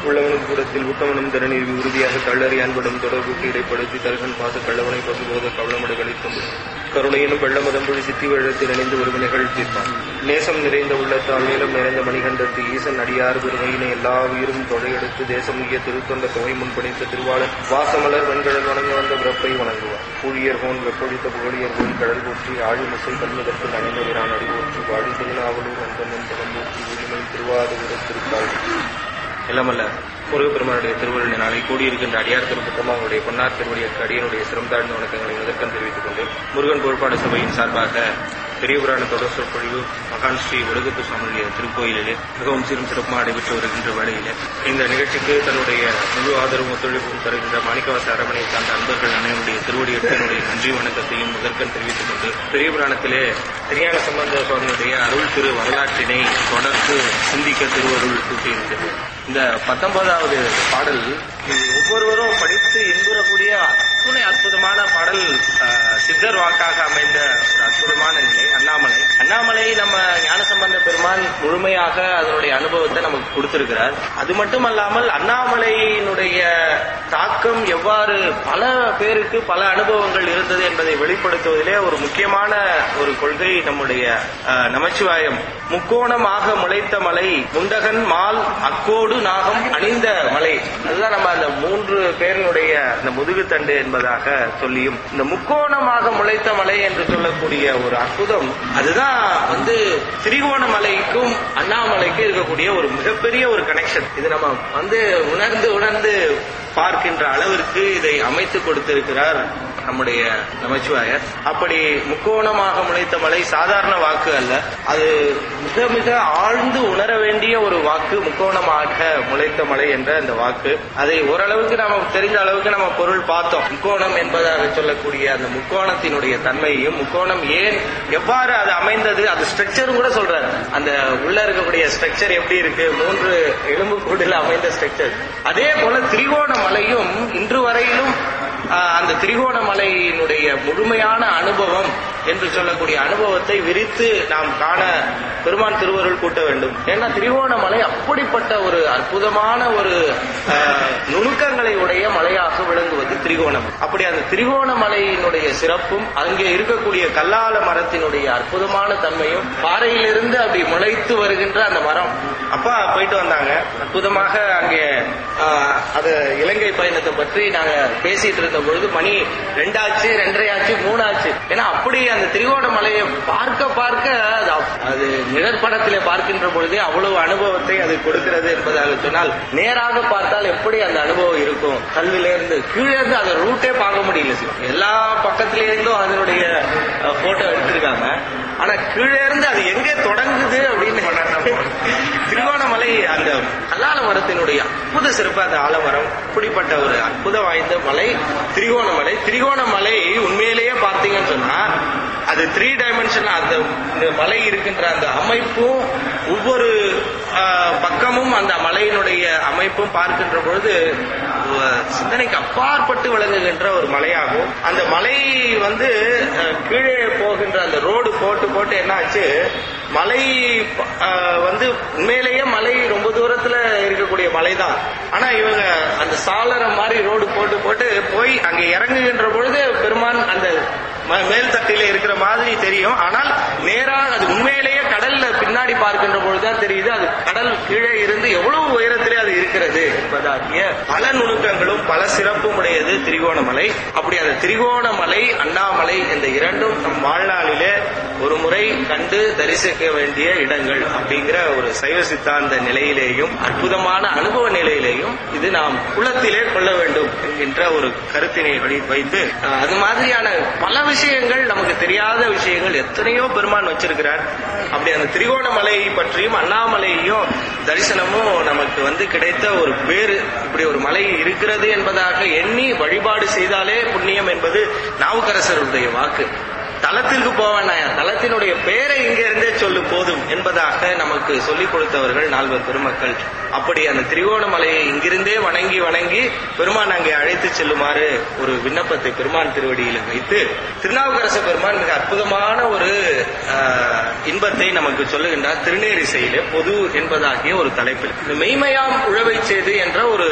உள்ளவனும் கூடத்தில் உத்தமனும் தரநீர் உறுதியாக கள்ளறி அன்படும் தொடர்புக்கு இடைப்படுத்தி தருகன் பாச கள்ளவனை பசுபோத கவளமடுகளை கொண்டு கருணையினும் வெள்ளமதம்பொழி சித்தி வெள்ளத்தில் இணைந்து ஒரு வினைகள் தீர்ப்பான் நேசம் நிறைந்த உள்ளத்தால் நீளம் நிறைந்த மணிகண்டத்து ஈசன் அடியார் பெருமையினை எல்லா உயிரும் தொழையெடுத்து தேசமுகிய திருத்தொண்ட தொகை முன்பணித்த திருவாளர் வாசமலர் வெண்கடல் வணங்க வந்த பிறப்பை வணங்குவார் ஊழியர் கோன் வெப்பொழித்த புகழியர் கோன் கடல் போற்றி ஆழிமிசை கண்ணுதற்கு நனைந்த விரான் அடி போற்றி வாடி திருநாவலூர் அந்தமன் படம் போற்றி உரிமை திருவாரூர் திருக்காள் எல்லாமல்ல முருகப்பெருமானுடைய திருவருளை நாளை கூடியிருக்கின்ற அடியார் திருப்பத்தமா அவருடைய பொன்னார் திருவடியற்கு அடியனுடைய சிரம் தாழ்ந்த வணக்கங்களை முதற்கம் தெரிவித்துக் கொண்டு முருகன் பொறுப்பாடு சபையின் சார்பாக பெரிய புராண தொடர் சொற்பொழிவு மகான் ஸ்ரீ ஒடுகத்து சுவாமியுடைய திருக்கோயிலிலே மிகவும் சீரும் சிறப்புமாக நடைபெற்று வருகின்ற வேளையிலே இந்த நிகழ்ச்சிக்கு தன்னுடைய முழு ஆதரவும் ஒத்துழைப்பும் தருகின்ற மாணிக்கவாச அரமனை சார்ந்த அன்பர்கள் அனைவருடைய திருவடியற்கு என்னுடைய நன்றி வணக்கத்தையும் முதற்கண் தெரிவித்துக் கொண்டு பெரிய புராணத்திலே திருஞான சம்பந்த சுவாமியுடைய அருள் திரு வரலாற்றினை தொடர்ந்து சிந்திக்க திருவருள் கூட்டியிருக்கிறது இந்த பத்தொன்பதாவது பாடல் இது ஒவ்வொருவரும் படித்து இன்புறக்கூடிய அத்துணை அற்புதமான பாடல் அஹ், சித்தர் வாக்காக அமைந்த ஒரு அற்புதமான நிலை அண்ணாமலை அண்ணாமலை நம்ம ஞானசம்பந்த பெருமான் முழுமையாக அதனுடைய அனுபவத்தை நமக்கு கொடுத்திருக்கிறார் அது மட்டுமல்லாமல் அண்ணாமலையினுடைய தாக்கம் எவ்வாறு பல பேருக்கு பல அனுபவங்கள் இருந்தது என்பதை வெளிப்படுத்துவதிலே ஒரு முக்கியமான ஒரு கொள்கை நம்முடைய அஹ், நமச்சிவாயம் முக்கோணமாக முளைத்த மலை முண்டகன் மால் அக்கோடு நாகம் அணிந்த மலை அதுதான் நம்ம அந்த மூன்று பேரினுடைய அந்த முதுகுத்தண்டு என்பதாக சொல்லியும் இந்த முக்கோணமாக முளைத்த மலை என்று சொல்லக்கூடிய ஒரு அற்புதம் அதுதான் வந்து திரிகோணமலைக்கும் அண்ணாமலைக்கும் இருக்கக்கூடிய ஒரு மிகப்பெரிய ஒரு கனெக்ஷன் இது நம்ம வந்து உணர்ந்து உணர்ந்து பார்க்கின்ற அளவிற்கு இதை அமைத்து கொடுத்திருக்கிறார் நம்முடைய நமச்சிவாயர் அப்படி முக்கோணமாக முளைத்த மலை சாதாரண வாக்கு அல்ல அது மிக மிக ஆழ்ந்து உணர வேண்டிய ஒரு வாக்கு முக்கோணமாக முளைத்த மலை என்ற அந்த வாக்கு அதை ஓரளவுக்கு நாம தெரிந்த அளவுக்கு நம்ம பொருள் பார்த்தோம் முக்கோணம் என்பதாக சொல்லக்கூடிய அந்த முக்கோணத்தினுடைய தன்மையையும் முக்கோணம் ஏன் எவ்வாறு அது அமைந்தது அது ஸ்ட்ரக்சரும் கூட சொல்றாரு அந்த உள்ள இருக்கக்கூடிய ஸ்ட்ரக்சர் எப்படி இருக்கு மூன்று எலும்பு கூடில் அமைந்த ஸ்ட்ரக்சர் அதே போல திரிகோணமலையும் இன்று வரையிலும் ஆஹ், அந்த திரிகோணமலையினுடைய முழுமையான அனுபவம் என்று சொல்லக்கூடிய அனுபவத்தை விரித்து நாம் காண பெருமான் திருவருள் கூட்ட வேண்டும் ஏன்னா திரிகோணமலை அப்படிப்பட்ட ஒரு அற்புதமான ஒரு ஆஹ், நுணுக்கங்களை உடைய மலையாக விளங்குவது திரிகோணம் அப்படி அந்த திரிகோணமலையினுடைய சிறப்பும் அங்கே இருக்கக்கூடிய கல்லால மரத்தினுடைய அற்புதமான தன்மையும் பாறையிலிருந்து அப்படி முளைத்து வருகின்ற அந்த மரம் அப்பா போயிட்டு வந்தாங்க அற்புதமாக அங்கே ஆஹ், அது இலங்கை பயணத்தை பற்றி நாங்க பேசிட்டு இருந்த பொழுது மணி ரெண்டாச்சு ரெண்டரை ஆச்சு மூணாச்சு ஏன்னா அப்படி அந்த திரிகோணமலையை பார்க்க பார்க்க அது அப்- அது நிழற்படத்திலே பார்க்கின்ற பொழுதே அவ்வளவு அனுபவத்தை அது கொடுக்கிறது என்பதாக சொன்னால் நேராக பார்த்தால் எப்படி அந்த அனுபவம் இருக்கும் கல்வில இருந்து கீழே இருந்து அந்த ரூட்டே பார்க்க முடியல சிவம். எல்லா பக்கத்திலே இருந்தும் அதனுடைய போட்டோ எடுத்திருக்காங்க ஆனா கீழே இருந்து அது எங்கே தொடங்குது அப்படின்னு திருகோணமலை அந்த கல்லால மரத்தினுடைய அற்புத சிறப்பு அந்த ஆலமரம் இப்படிப்பட்ட ஒரு அற்புதம் வாய்ந்த மலை திரிகோணமலை திரிகோணமலை உண்மையிலேயே பார்த்தீங்கன்னு சொன்னா அது த்ரீ டைமென்ஷன் அந்த இந்த மலை இருக்கின்ற அந்த அமைப்பும் ஒவ்வொரு ஆஹ், பக்கமும் அந்த மலையினுடைய அமைப்பும் பார்க்கின்ற பொழுது அஹ், சிந்தனைக்கு அப்பாற்பட்டு விளங்குகின்ற ஒரு மலையாகும் அந்த மலை வந்து அஹ், கீழே போகின்ற அந்த ரோடு போட்டு போட்டு என்ன ஆச்சு மலை அஹ், வந்து உண்மையிலேயே மலை ரொம்ப தூரத்துல இருக்கக்கூடிய மலை தான் ஆனா இவங்க அந்த சாளரம் மாதிரி ரோடு போட்டு போட்டு போய் அங்க இறங்குகின்ற பொழுது பெருமான் அந்த ம- மேல் தட்டில இருக்கிற மாதிரி தெரியும் ஆனால் நேராக அது உண்மையிலேயே கடல்ல பின்னாடி பார்க்கின்ற பொழுதுதான் தெரியுது அது கடல் கீழே இருந்து எவ்வளவு உயரத்திலே அது இருக்கிறது என்பதாகிய பல நுணுக்கங்களும் பல சிறப்பும் உடையது திரிகோணமலை அப்படி அந்த திரிகோணமலை அண்ணாமலை இந்த இரண்டும் நம் வாழ்நாளிலே ஒரு முறை கண்டு தரிசிக்க வேண்டிய இடங்கள் அப்படிங்கிற ஒரு சைவ சித்தாந்த நிலையிலேயும் அற்புதமான அனுபவ நிலையிலேயும் இது நாம் குலத்திலே கொள்ள வேண்டும் என்கின்ற ஒரு கருத்தினை வழி வைத்து அஹ், அது மாதிரியான பல விஷயங்கள் நமக்கு தெரியாத விஷயங்கள் எத்தனையோ பெருமான் வச்சிருக்கிறார் அப்படி அந்த திரிகோணமலை பற்றியும் அண்ணாமலையையும் தரிசனமும் நமக்கு வந்து கிடைத்த ஒரு பேரு இப்படி ஒரு மலை இருக்கிறது என்பதாக எண்ணி வழிபாடு செய்தாலே புண்ணியம் என்பது நாவுக்கரசருடைய வாக்கு தலத்திற்கு போவேன் தலத்தினுடைய பெயரை இங்க இருந்தே சொல்லு போதும் என்பதாக நமக்கு சொல்லிக் கொடுத்தவர்கள் நால்வர் பெருமக்கள் அப்படி அந்த திரிகோணமலையை இங்கிருந்தே வணங்கி வணங்கி பெருமான் அங்கே அழைத்து செல்லுமாறு ஒரு விண்ணப்பத்தை பெருமான் திருவடியில் வைத்து திருநாவுக்கரச பெருமான் மிக அற்புதமான ஒரு ஆஹ், இன்பத்தை நமக்கு சொல்லுகின்றார் திருநேரிசையிலே பொது என்பதாகிய ஒரு தலைப்பில் இந்த மெய்மையாம் உழவை செய்து என்ற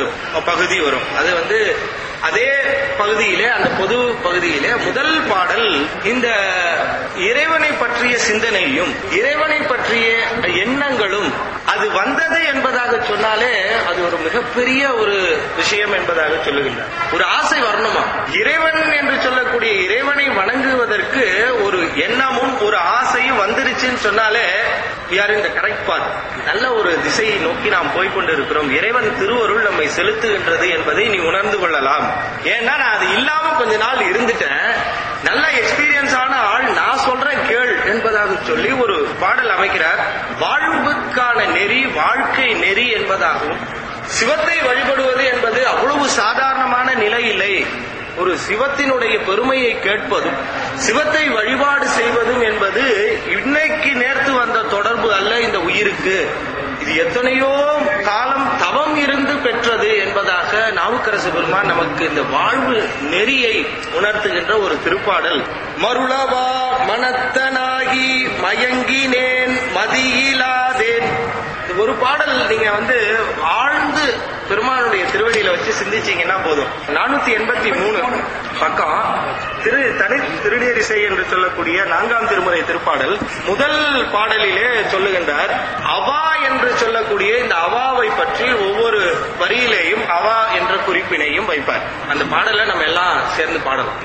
பகுதி வரும் அது வந்து அதே பகுதியிலே அந்த பொது பகுதியிலே முதல் பாடல் இந்த இறைவனை பற்றிய சிந்தனையும் இறைவனை பற்றிய எண்ணங்களும் அது வந்தது என்பதாக சொன்னாலே அது ஒரு மிகப்பெரிய ஒரு விஷயம் என்பதாக சொல்லுகின்றார் ஒரு ஆசை வரணுமா இறைவன் என்று சொல்லக்கூடிய இறைவனை வணங்குவதற்கு ஒரு எண்ணமும் ஒரு ஆசையும் வந்துருச்சுன்னு சொன்னாலே யார் இந்த கரெக்ட் பாத் நல்ல ஒரு திசையை நோக்கி நாம் போய்கொண்டிருக்கிறோம் இறைவன் திருவருள் நம்மை செலுத்துகின்றது என்பதை நீ உணர்ந்து கொள்ளலாம் ஏன்னா நான் அது இல்லாம கொஞ்ச நாள் இருந்துட்டேன் நல்ல எக்ஸ்பீரியன்ஸ் ஆன ஆள் நான் சொல்றேன் கேள் என்பதாக சொல்லி ஒரு பாடல் அமைக்கிறார் வாழ்வுக்கான நெறி வாழ்க்கை நெறி என்பதாகவும் சிவத்தை வழிபடுவது என்பது அவ்வளவு சாதாரணமான நிலை இல்லை ஒரு சிவத்தினுடைய பெருமையை கேட்பதும் சிவத்தை வழிபாடு செய்வதும் என்பது இன்னைக்கு நேர்த்து வந்த தொடர்பு அல்ல இந்த உயிருக்கு இது எத்தனையோ காலம் தவம் இருந்து பெற்றது என்பதாக நாவுக்கரசு பெருமான் நமக்கு இந்த வாழ்வு நெறியை உணர்த்துகின்ற ஒரு திருப்பாடல் மருளவா மனத்தனாகி மயங்கினேன் மதியிலாதேன் இந்த ஒரு பாடல் நீங்க வந்து ஆழ்ந்து பெருமானுடைய திருவடியில வச்சு சிந்திச்சீங்கன்னா போதும் நானூத்தி எண்பத்தி மூணு பக்கம் திரு தனி திருநேரிசை என்று சொல்லக்கூடிய நான்காம் திருமுறை திருப்பாடல் முதல் பாடலிலே சொல்லுகின்றார் அவா என்று சொல்லக்கூடிய இந்த அவாவை பற்றி ஒவ்வொரு வரியிலேயும் அவா என்ற குறிப்பினையும் வைப்பார் அந்த பாடலை நம்ம எல்லாம் சேர்ந்து பாடலாம்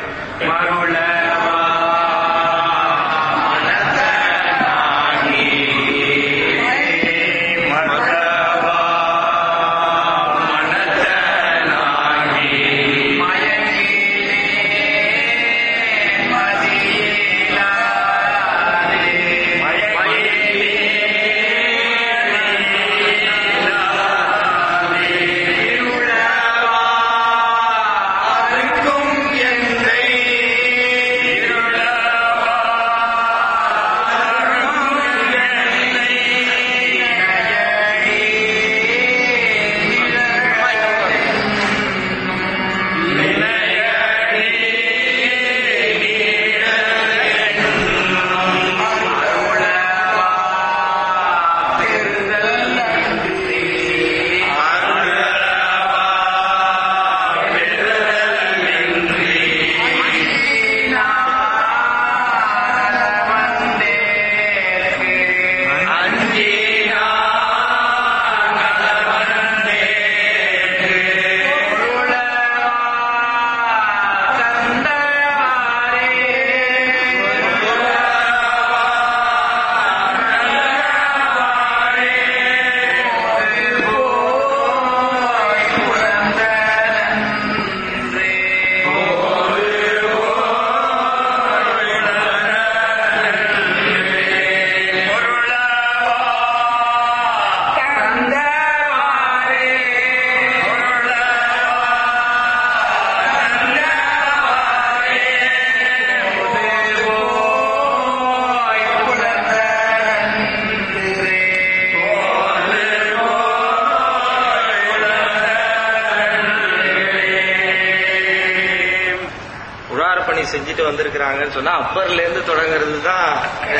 பணி செஞ்சுட்டு வந்திருக்கிறாங்கன்னு சொன்னா அப்பர்ல இருந்து தொடங்குறது தான்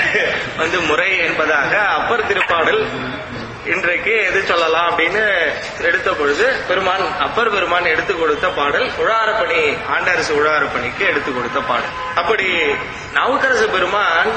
வந்து முறை என்பதாக அப்பர் திருப்பாடல் இன்றைக்கு எது சொல்லலாம் அப்படின்னு எடுத்த பொழுது பெருமான் அப்பர் பெருமான் எடுத்து கொடுத்த பாடல் உழாரப்பணி ஆண்டரசு உழாரப்பணிக்கு எடுத்து கொடுத்த பாடல் அப்படி நாவுக்கரசு பெருமான்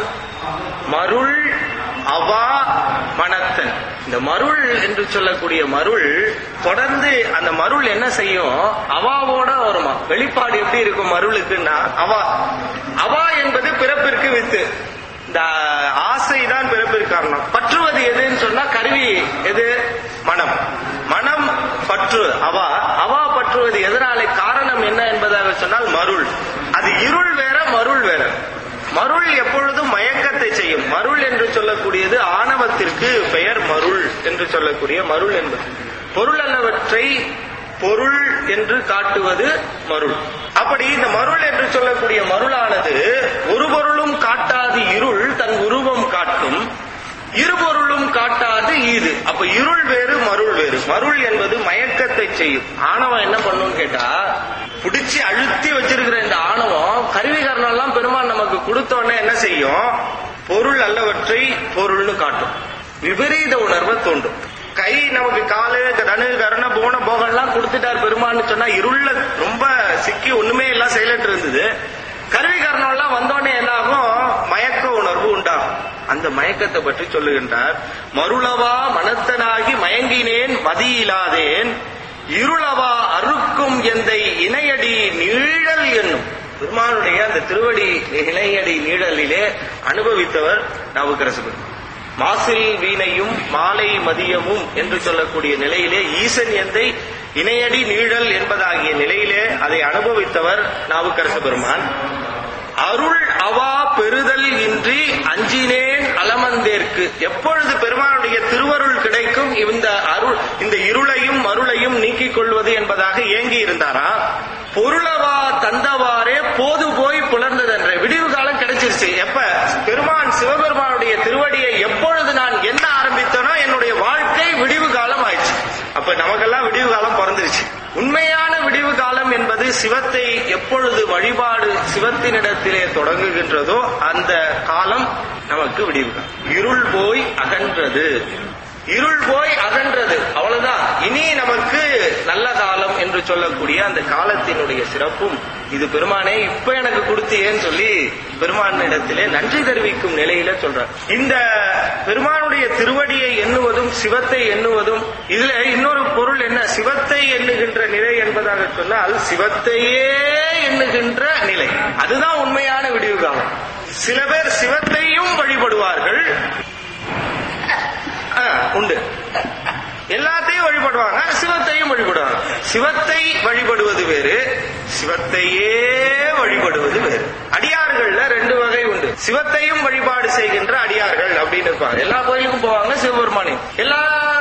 மருள் அவா மணத்தன் இந்த மருள் என்று சொல்லக்கூடிய மருள் தொடர்ந்து அந்த மருள் என்ன செய்யும் அவாவோட வருமா வெளிப்பாடு எப்படி இருக்கும் மருளுக்குன்னா அவா அவா என்பது பிறப்பிற்கு வித்து இந்த ஆசை தான் பிறப்பிற்கு காரணம் பற்றுவது எதுன்னு சொன்னா கருவி எது மனம் மனம் பற்று அவா அவா பற்றுவது எதனாலே காரணம் என்ன என்பதாக சொன்னால் மருள் அது இருள் வேற மருள் வேற மருள் எப்பொழுதும் மயக்கத்தை செய்யும் மருள் என்று சொல்லக்கூடியது ஆணவத்திற்கு பெயர் மருள் என்று சொல்லக்கூடிய மருள் என்பது பொருள் அல்லவற்றை பொருள் என்று காட்டுவது மருள் அப்படி இந்த மருள் என்று சொல்லக்கூடிய மருளானது ஒரு பொருளும் காட்டாது இருள் தன் உருவம் காட்டும் இருபொருளும் காட்டாது ஈது அப்ப இருள் வேறு மருள் வேறு மருள் என்பது மயக்கத்தை செய்யும் ஆணவம் என்ன பண்ணும் கேட்டா பிடிச்சி அழுத்தி வச்சிருக்கிற இந்த ஆணவம் கருவிகரணம் எல்லாம் பெருமாள் நமக்கு கொடுத்த உடனே என்ன செய்யும் பொருள் அல்லவற்றை பொருள்னு காட்டும் விபரீத உணர்வை தோண்டும் கை நமக்கு காலு தனு கரண போன போகம்லாம் கொடுத்துட்டார் பெருமான்னு சொன்னா இருள்ல ரொம்ப சிக்கி ஒண்ணுமே எல்லாம் செயலற்று இருந்தது கருவி கரணம் எல்லாம் வந்தோடனே என்ன ஆகும் மயக்க உணர்வு உண்டாகும் அந்த மயக்கத்தை பற்றி சொல்லுகின்றார் மருளவா மனத்தனாகி மயங்கினேன் மதியிலாதேன் இருளவா அறுக்கும் எந்தை இணையடி நீழல் என்னும் பெருமானுடைய அந்த திருவடி இணையடி நீழலிலே அனுபவித்தவர் நாவுக்கரசு பெருமான் மாசில் வீணையும் மாலை மதியமும் என்று சொல்லக்கூடிய நிலையிலே ஈசன் எந்தை இணையடி நீழல் என்பதாகிய நிலையிலே அதை அனுபவித்தவர் நாவுக்கரசு பெருமான் அருள் அவா பெறுதல் இன்றி அஞ்சினேன் அலமந்தேற்கு எப்பொழுது பெருமானுடைய திருவருள் கிடைக்கும் இந்த அருள் இந்த இருளையும் மருளையும் நீக்கிக் கொள்வது என்பதாக ஏங்கி இருந்தாரா பொருளவா தந்தவாறே போது போய் புலர்ந்ததென்ற விடிவு காலம் கிடைச்சிருச்சு எப்ப பெருமான் சிவபெருமானுடைய திருவடியை எப்பொழுது நான் என்ன ஆரம்பித்தனோ என்னுடைய வாழ்க்கை விடிவு காலம் ஆயிடுச்சு அப்ப நமக்கெல்லாம் விடிவு காலம் பிறந்துருச்சு உண்மையான விடிவு காலம் என்பது சிவத்தை எப்பொழுது வழிபாடு சிவத்தினிடத்திலே தொடங்குகின்றதோ அந்த காலம் நமக்கு விடிவு காலம் இருள் போய் அகன்றது இருள் போய் அகன்றது அவ்வளவுதான் இனி நமக்கு நல்ல காலம் என்று சொல்லக்கூடிய அந்த காலத்தினுடைய சிறப்பும் இது பெருமானே இப்ப எனக்கு கொடுத்தியேன்னு சொல்லி பெருமானிடத்திலே நன்றி தெரிவிக்கும் நிலையில சொல்றார் இந்த பெருமானுடைய திருவடியை எண்ணுவதும் சிவத்தை எண்ணுவதும் இதுல இன்னொரு பொருள் என்ன சிவத்தை எண்ணுகின்ற நிலை என்பதாக சொன்னால் சிவத்தையே எண்ணுகின்ற நிலை அதுதான் உண்மையான விடிவு காலம் சில பேர் சிவத்தையும் வழிபடுவார்கள் ஆ, உண்டு எல்லாத்தையும் வழிபடுவாங்க சிவத்தையும் வழிபடுவாங்க சிவத்தை வழிபடுவது வேறு சிவத்தையே வழிபடுவது வேறு அடியார்கள்ல ரெண்டு வகை உண்டு சிவத்தையும் வழிபாடு செய்கின்ற அடியார்கள் அப்படின்னு இருப்பாங்க எல்லா கோயிலுக்கும் போவாங்க சிவபெருமானி எல்லா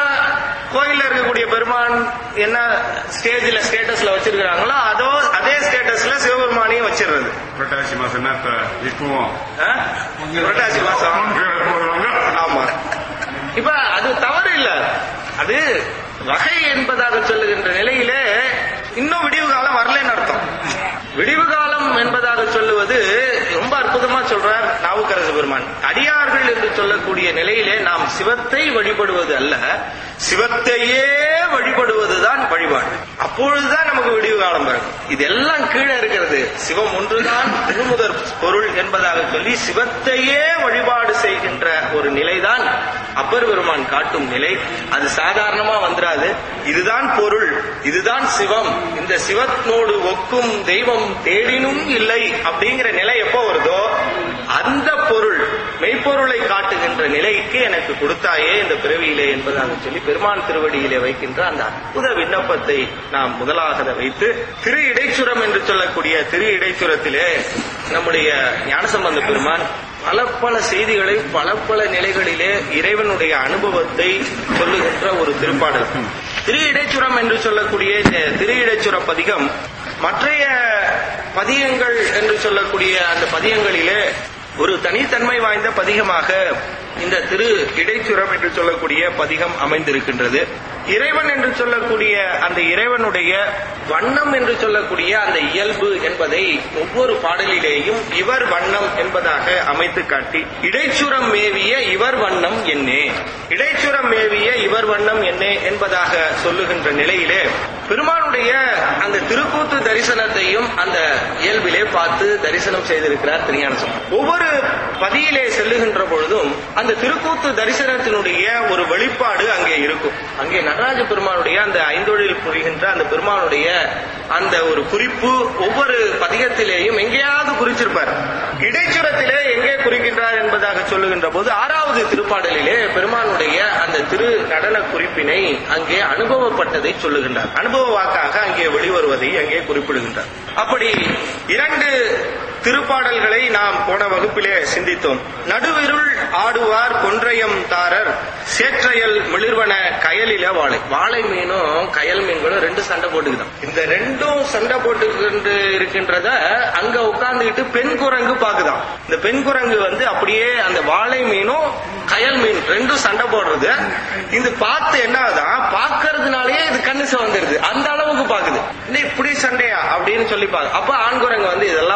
கோயில்ல இருக்கக்கூடிய பெருமான் என்ன ஸ்டேஜ்ல ஸ்டேட்டஸ்ல வச்சிருக்காங்களோ அதோ அதே ஸ்டேட்டஸ்ல சிவபெருமானையும் வச்சிடுறது புரட்டாசி மாசம்னா இப்ப இப்பவும் ஆ? புரட்டாசி மாசம் போடுவாங்க ஆமா இப்ப அது தவறு இல்ல அது வகை என்பதாக சொல்லுகின்ற நிலையிலே இன்னும் விடிவு காலம் வரலன்னு அர்த்தம் விடிவு காலம் என்பதாக சொல்லுவது ரொம்ப அற்புதமா சொல்றார் நாவுக்கரசு பெருமான் அடியார்கள் என்று சொல்லக்கூடிய நிலையிலே நாம் சிவத்தை வழிபடுவது அல்ல சிவத்தையே வழிபடுவதுதான் வழிபாடு அப்பொழுதுதான் நமக்கு விடிவு காலம் வரும் இதெல்லாம் கீழே இருக்கிறது சிவம் ஒன்றுதான் முழுமுதற் பொருள் என்பதாக சொல்லி சிவத்தையே வழிபாடு செய்கின்ற ஒரு நிலைதான் அப்பர் பெருமான் காட்டும் நிலை அது சாதாரணமா வந்துராது இதுதான் பொருள் இதுதான் சிவம் இந்த சிவத்தினோடு ஒக்கும் தெய்வம் தேடினும் இல்லை அப்படிங்கிற நிலை எப்போ வருதோ அந்த பொருள் மெய்ப்பொருளை காட்டுகின்ற நிலைக்கு எனக்கு கொடுத்தாயே இந்த பிறவியிலே என்பதாக சொல்லி பெருமான் திருவடியிலே வைக்கின்ற அந்த அற்புத விண்ணப்பத்தை நாம் முதலாக வைத்து திரு இடைச்சுரம் என்று சொல்லக்கூடிய திரு இடைச்சுரத்திலே நம்முடைய ஞானசம்பந்த பெருமான் பல பல செய்திகளை பல பல நிலைகளிலே இறைவனுடைய அனுபவத்தை சொல்லுகின்ற ஒரு திருப்பாடல் திரு இடைச்சுரம் என்று சொல்லக்கூடிய இந்த திரு இடைச்சுர பதிகம் மற்றைய பதியங்கள் என்று சொல்லக்கூடிய அந்த பதியங்களிலே ஒரு தனித்தன்மை வாய்ந்த பதிகமாக இந்த திரு இடைச்சுரம் என்று சொல்லக்கூடிய பதிகம் அமைந்திருக்கின்றது இறைவன் என்று சொல்லக்கூடிய அந்த இறைவனுடைய வண்ணம் என்று சொல்லக்கூடிய அந்த இயல்பு என்பதை ஒவ்வொரு பாடலிலேயும் இவர் வண்ணம் என்பதாக அமைத்து காட்டி இடைச்சுரம் மேவிய இவர் வண்ணம் என்னே இடைச்சுரம் மேவிய இவர் வண்ணம் என்னே என்பதாக சொல்லுகின்ற நிலையிலே பெருமானுடைய அந்த திருக்கூத்து தரிசனத்தையும் அந்த இயல்பிலே பார்த்து தரிசனம் செய்திருக்கிறார் திருஞானசம் ஒவ்வொரு பதியிலே செல்லுகின்ற பொழுதும் அந்த திருக்கூத்து தரிசனத்தினுடைய ஒரு வெளிப்பாடு அங்கே இருக்கும் அங்கே நடராஜ பெருமானுடைய அந்த ஐந்தொழில் புரிகின்ற அந்த பெருமானுடைய அந்த ஒரு குறிப்பு ஒவ்வொரு பதிகத்திலேயும் எங்கேயாவது குறிச்சிருப்பார் இடைச்சுரத்திலே எங்கே குறிக்கின்றார் என்பதாக சொல்லுகின்ற போது ஆறாவது திருப்பாடலிலே பெருமானுடைய அந்த திரு நடன குறிப்பினை அங்கே அனுபவப்பட்டதை சொல்லுகின்றார் அனுபவ வாக்காக அங்கே வெளிவருவதை அங்கே குறிப்பிடுகின்றார் அப்படி இரண்டு திருப்பாடல்களை நாம் போன வகுப்பிலே சிந்தித்தோம் நடுவிருள் ஆடுவார் கொன்றையம் தாரர் சேற்றையல் மிளிர்வன கயலில வாழை வாழை மீனும் கயல் மீன்களும் ரெண்டு சண்டை போட்டுக்குதான் இந்த ரெண்டும் சண்டை போட்டுக்கிட்டு இருக்கின்றத அங்க உட்கார்ந்துகிட்டு பெண் குரங்கு பாக்குதான் இந்த பெண் குரங்கு வந்து அப்படியே அந்த வாழை மீனும் கயல் மீன் ரெண்டும் சண்டை போடுறது இது பார்த்து என்ன ஆகுதான் பாக்குறதுனாலயே இது கண்ணு சிவந்துருது அந்த அளவுக்கு பாக்குது என்ன இப்படி சண்டையா அப்படின்னு சொல்லி பாக்கு அப்ப ஆண் குரங்கு வந்து இதெல்லாம் இப்படி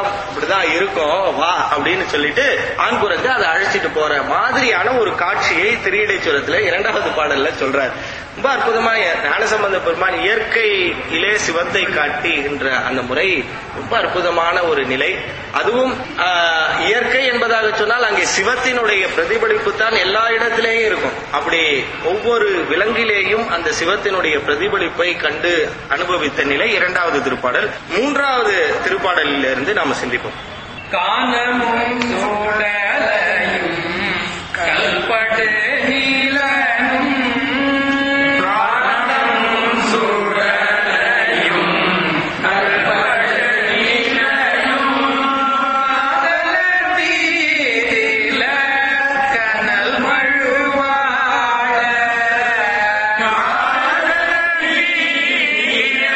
இப்படிதான் இருக்கும் வா அப்படின்னு சொல்லிட்டு ஆண் குரங்கு அதை அழைச்சிட்டு போற மாதிரியான ஒரு காட்சியை திரியடைச்சுரத்துல இரண்டாவது பாடல்ல சொல்றார் ரொம்ப அற்புதமான ஞானசம்பந்த பெருமான் இயற்கையிலே சிவத்தை காட்டுகின்ற அந்த முறை ரொம்ப அற்புதமான ஒரு நிலை அதுவும் ஆஹ், இயற்கை என்பதாக சொன்னால் அங்கே சிவத்தினுடைய பிரதிபலிப்பு தான் எல்லா இடத்திலேயும் இருக்கும் அப்படி ஒவ்வொரு விலங்கிலேயும் அந்த சிவத்தினுடைய பிரதிபலிப்பை கண்டு அனுபவித்த நிலை இரண்டாவது திருப்பாடல் மூன்றாவது திருப்பாடலில் இருந்து நாம சிந்திப்போம் காணமும் சூழலையும் கல்படு நீலனும் காணமும் சூழலையும் கல்படு நீலனும் காதலர் தீதில கனல் மழுவாட காதலர் தீதில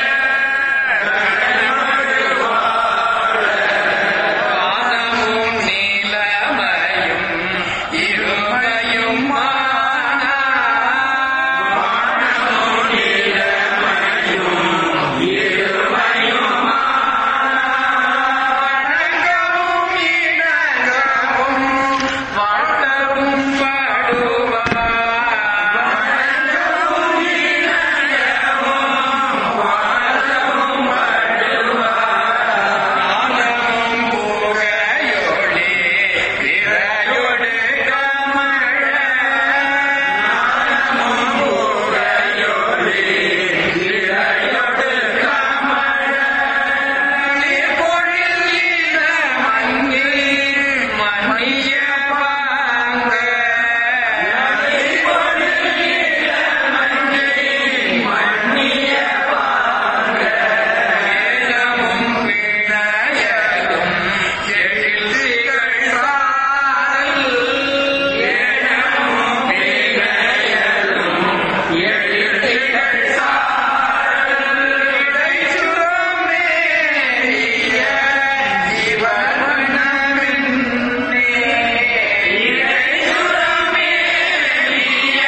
காணமும் நீலமயும் இருமையும் மானா. வணங்கவும் இணங்கவும் வாழ்த்தவும் பாடுவார். ஆனமும் புகையோடே விரையோடு கமழ. ஆனமும் புகையோடே விரையோடு கமழ. நீர்பொழில் ஈர மண்ணில் மன்னிய பாங்க. நீர்பொழில் ஈர மண்ணில் மன்னிய வேதமும் வினயலும் எழில் திகழ்ந்தால் வேதமும் வினயலும் எழில் திகழ்ந்தால் இடைச்சுரமேறிய ஜீவனமின்னே இடைச்சுரமேறிய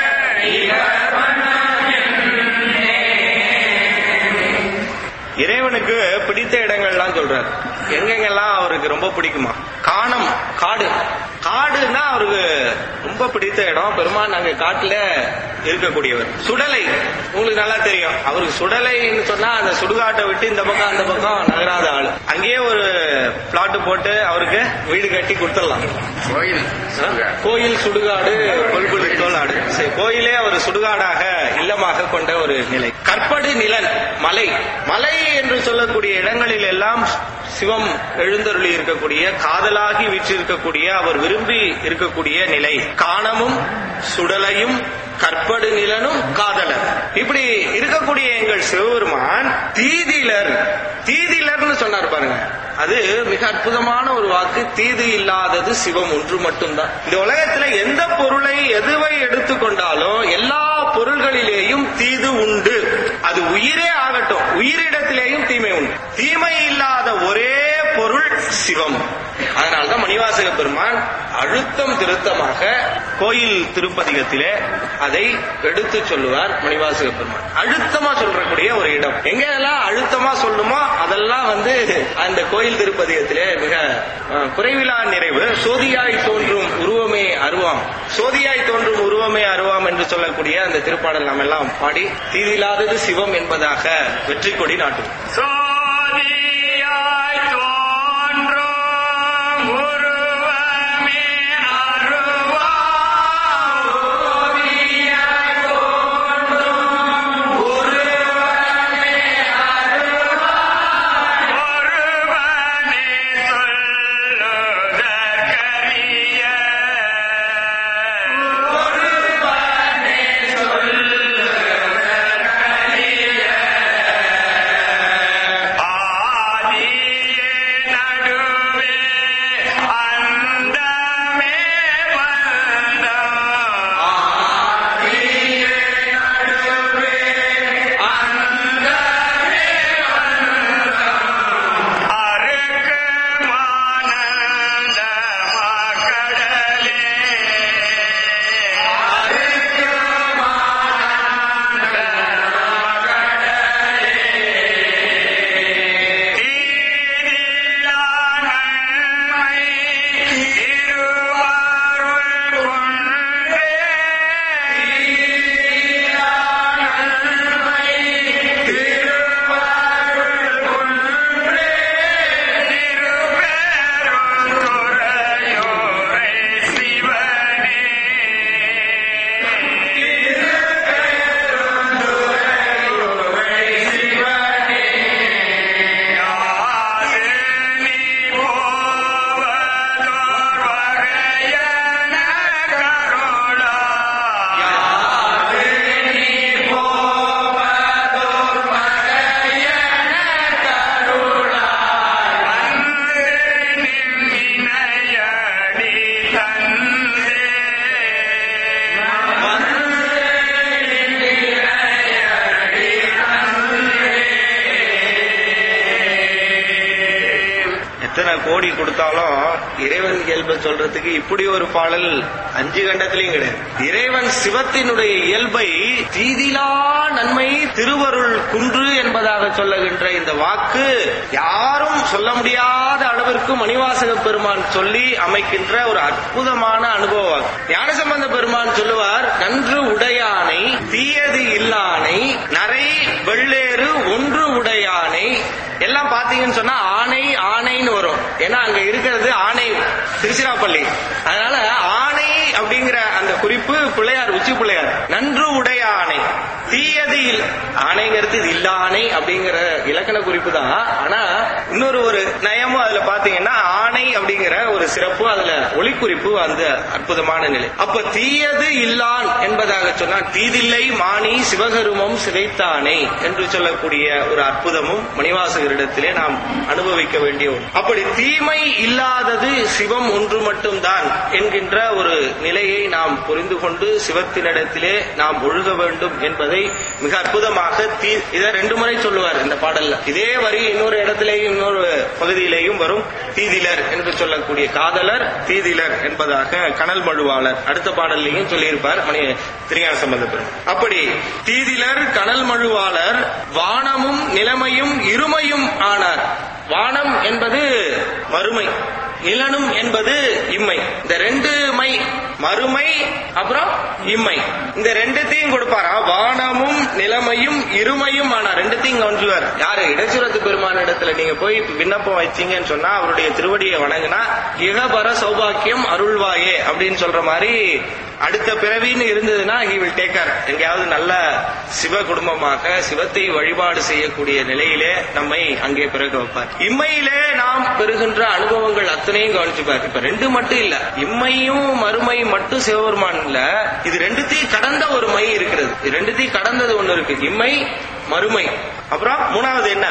இறைவனுக்கு பிடித்த இடங்கள்லாம் சொல்றாரு எங்கெங்கெல்லாம் அவருக்கு ரொம்ப பிடிக்குமா காணம் காடு காடுன்னா அவருக்கு ரொம்ப பிடித்த இடம் பெருமான் அங்க காட்டுல இருக்கக்கூடியவர் சுடலை உங்களுக்கு நல்லா தெரியும் அவருக்கு சுடலைன்னு சொன்னா அந்த சுடுகாட்டை விட்டு இந்த பக்கம் அந்த பக்கம் நகராத ஆளு அங்கேயே ஒரு பிளாட் போட்டு அவருக்கு வீடு கட்டி கொடுத்துடலாம் கோயில் கோயில் சுடுகாடு கொள்புலி தோளாடு சரி, கோயிலே ஒரு சுடுகாடாக இல்லமாக கொண்ட ஒரு நிலை கற்படு நிலன் மலை மலை என்று சொல்லக்கூடிய இடங்களில் எல்லாம் சிவம் எழுந்தருளி இருக்கக்கூடிய காதலாகி வீற்றிருக்கக்கூடிய அவர் விரும்பி இருக்கக்கூடிய நிலை காணமும் சுடலையும் கற்படு நிலனும் காதலர் இப்படி இருக்கக்கூடிய எங்கள் சிவபெருமான் தீதிலர் தீதிலர்னு சொன்னார் பாருங்க அது மிக அற்புதமான ஒரு வாக்கு தீது இல்லாதது சிவம் ஒன்று மட்டும்தான் இந்த உலகத்துல எந்த பொருளை எதுவை எடுத்துக்கொண்டாலும் எல்லா பொருள்களிலேயும் தீது உண்டு அது உயிரே ஆகட்டும் உயிரிடத்திலேயும் தீமை உண்டு தீமை இல்லாத ஒரே பொருள் சிவம் அதனால்தான் மணிவாசக பெருமான் அழுத்தம் திருத்தமாக கோயில் திருப்பதிகத்திலே அதை எடுத்து சொல்லுவார் மணிவாசக பெருமான் அழுத்தமா சொல்றக்கூடிய ஒரு இடம் எங்கெல்லாம் அழுத்தமா சொல்லுமோ அதெல்லாம் வந்து அந்த கோயில் திருப்பதிகத்திலே மிக அஹ், குறைவிலா நிறைவு சோதியாய் தோன்றும் உருவமே அருவாம் சோதியாய் தோன்றும் உருவமே அருவாம் என்று சொல்லக்கூடிய அந்த திருப்பாடல் நாம் எல்லாம் பாடி தீதில்லாதது சிவம் என்பதாக வெற்றி கொடி நாட்டும் சோதியாய் தோன்றும் உருவமே அருவா. சோதியாய் தோன்றும் உருவமே அருவா. ஒருவனே சொல்லுதற்கரிய. ஒருவனே சொல்லுதற்கரிய. எத்தனை கோடி கொடுத்தாலும் இறைவன் இயல்பை சொல்றதுக்கு இப்படி ஒரு பாடல் அஞ்சு கண்டத்திலையும் கிடையாது இறைவன் சிவத்தினுடைய இயல்பை தீதிலா நன்மை திருவருள் குன்று என்பதாக சொல்லுகின்ற இந்த வாக்கு யாரும் சொல்ல முடியாத அளவிற்கு மணிவாசக பெருமான் சொல்லி அமைக்கின்ற ஒரு அற்புதமான அனுபவ வாக்கு ஞானசம்பந்த பெருமான் சொல்லுவார் நன்று உடையானை தீயது இல்லானை நரை வெள்ளேறு ஒன்று உடையானை எல்லாம் பாத்தீங்கன்னு சொன்னா ஆணை ஆணைன்னு வரும் ஏன்னா அங்க இருக்கிறது ஆணை திருச்சிராப்பள்ளி அதனால ஆணை அப்படிங்கிற அந்த குறிப்பு பிள்ளையார் உச்சி பிள்ளையார் நன்று உடைய ஆணை தீயது இல் ஆணைங்கிறது இது இல்ல ஆணை அப்படிங்கிற இலக்கண குறிப்பு தான் ஆனா இன்னொரு ஒரு நயமும் அதுல பாத்தீங்கன்னா ஆணை அப்படிங்கிற ஒரு சிறப்பு அதுல ஒளிக்குறிப்பு அந்த அற்புதமான நிலை அப்ப தீயது இல்லான் என்பதாக சொன்னால் தீதில்லை மாணி சிவகருமம் சிதைத்தானே என்று சொல்லக்கூடிய ஒரு அற்புதமும் மணிவாசகரிடத்திலே நாம் அனுபவிக்க வேண்டிய ஒன்று அப்படி தீமை இல்லாதது சிவம் ஒன்று மட்டும்தான் என்கின்ற ஒரு நிலையை நாம் புரிந்து கொண்டு சிவத்தினிடத்திலே நாம் ஒழுக வேண்டும் என்பதை மிக அற்புதமாக தீ இதை ரெண்டு முறை சொல்லுவார் இந்த பாடல்ல இதே வரி இன்னொரு இடத்திலேயும் இன்னொரு பகுதியிலேயும் வரும் தீதிலர் என்று சொல்லக்கூடிய காதலர் தீதிலர் என்பதாக கனல் மழுவாளர் அடுத்த பாடல்லையும் சொல்லியிருப்பார் மணி திருஞான சம்பந்தப்பெரும் அப்படி தீதிலர் கனல் மழுவாளர் வானமும் நிலைமையும் இருமையும் ஆனார் வானம் என்பது மறுமை நிலனும் என்பது இம்மை இந்த ரெண்டு மை மறுமை அப்புறம் இம்மை இந்த ரெண்டுத்தையும் கொடுப்பாரா வானமும் நிலைமையும் இருமையும் ஆனா ரெண்டுத்தையும் கவனிச்சுவார் யாரு இடைச்சுரத்து பெருமான இடத்துல நீங்க போய் விண்ணப்பம் வச்சீங்கன்னு சொன்னா அவருடைய திருவடியை வணங்கினா இகபர சௌபாக்கியம் அருள்வாயே அப்படின்னு சொல்ற மாதிரி அடுத்த பிறவின்னு இருந்ததுன்னா ஹி வில் டேக்கர் எங்கேயாவது நல்ல சிவ குடும்பமாக சிவத்தை வழிபாடு செய்யக்கூடிய நிலையிலே நம்மை அங்கே பிறகு வைப்பார் இம்மையிலே நாம் பெறுகின்ற அனுபவங்கள் அத்தனையும் கவனிச்சுப்பார் இப்ப ரெண்டு மட்டும் இல்ல இம்மையும் மறுமை மட்டும் சிவபெருமான் இல்ல இது ரெண்டுத்தையும் கடந்த ஒரு மை இருக்கிறது இது ரெண்டுத்தையும் கடந்தது ஒண்ணு இருக்கு இம்மை மறுமை அப்புறம் மூணாவது என்ன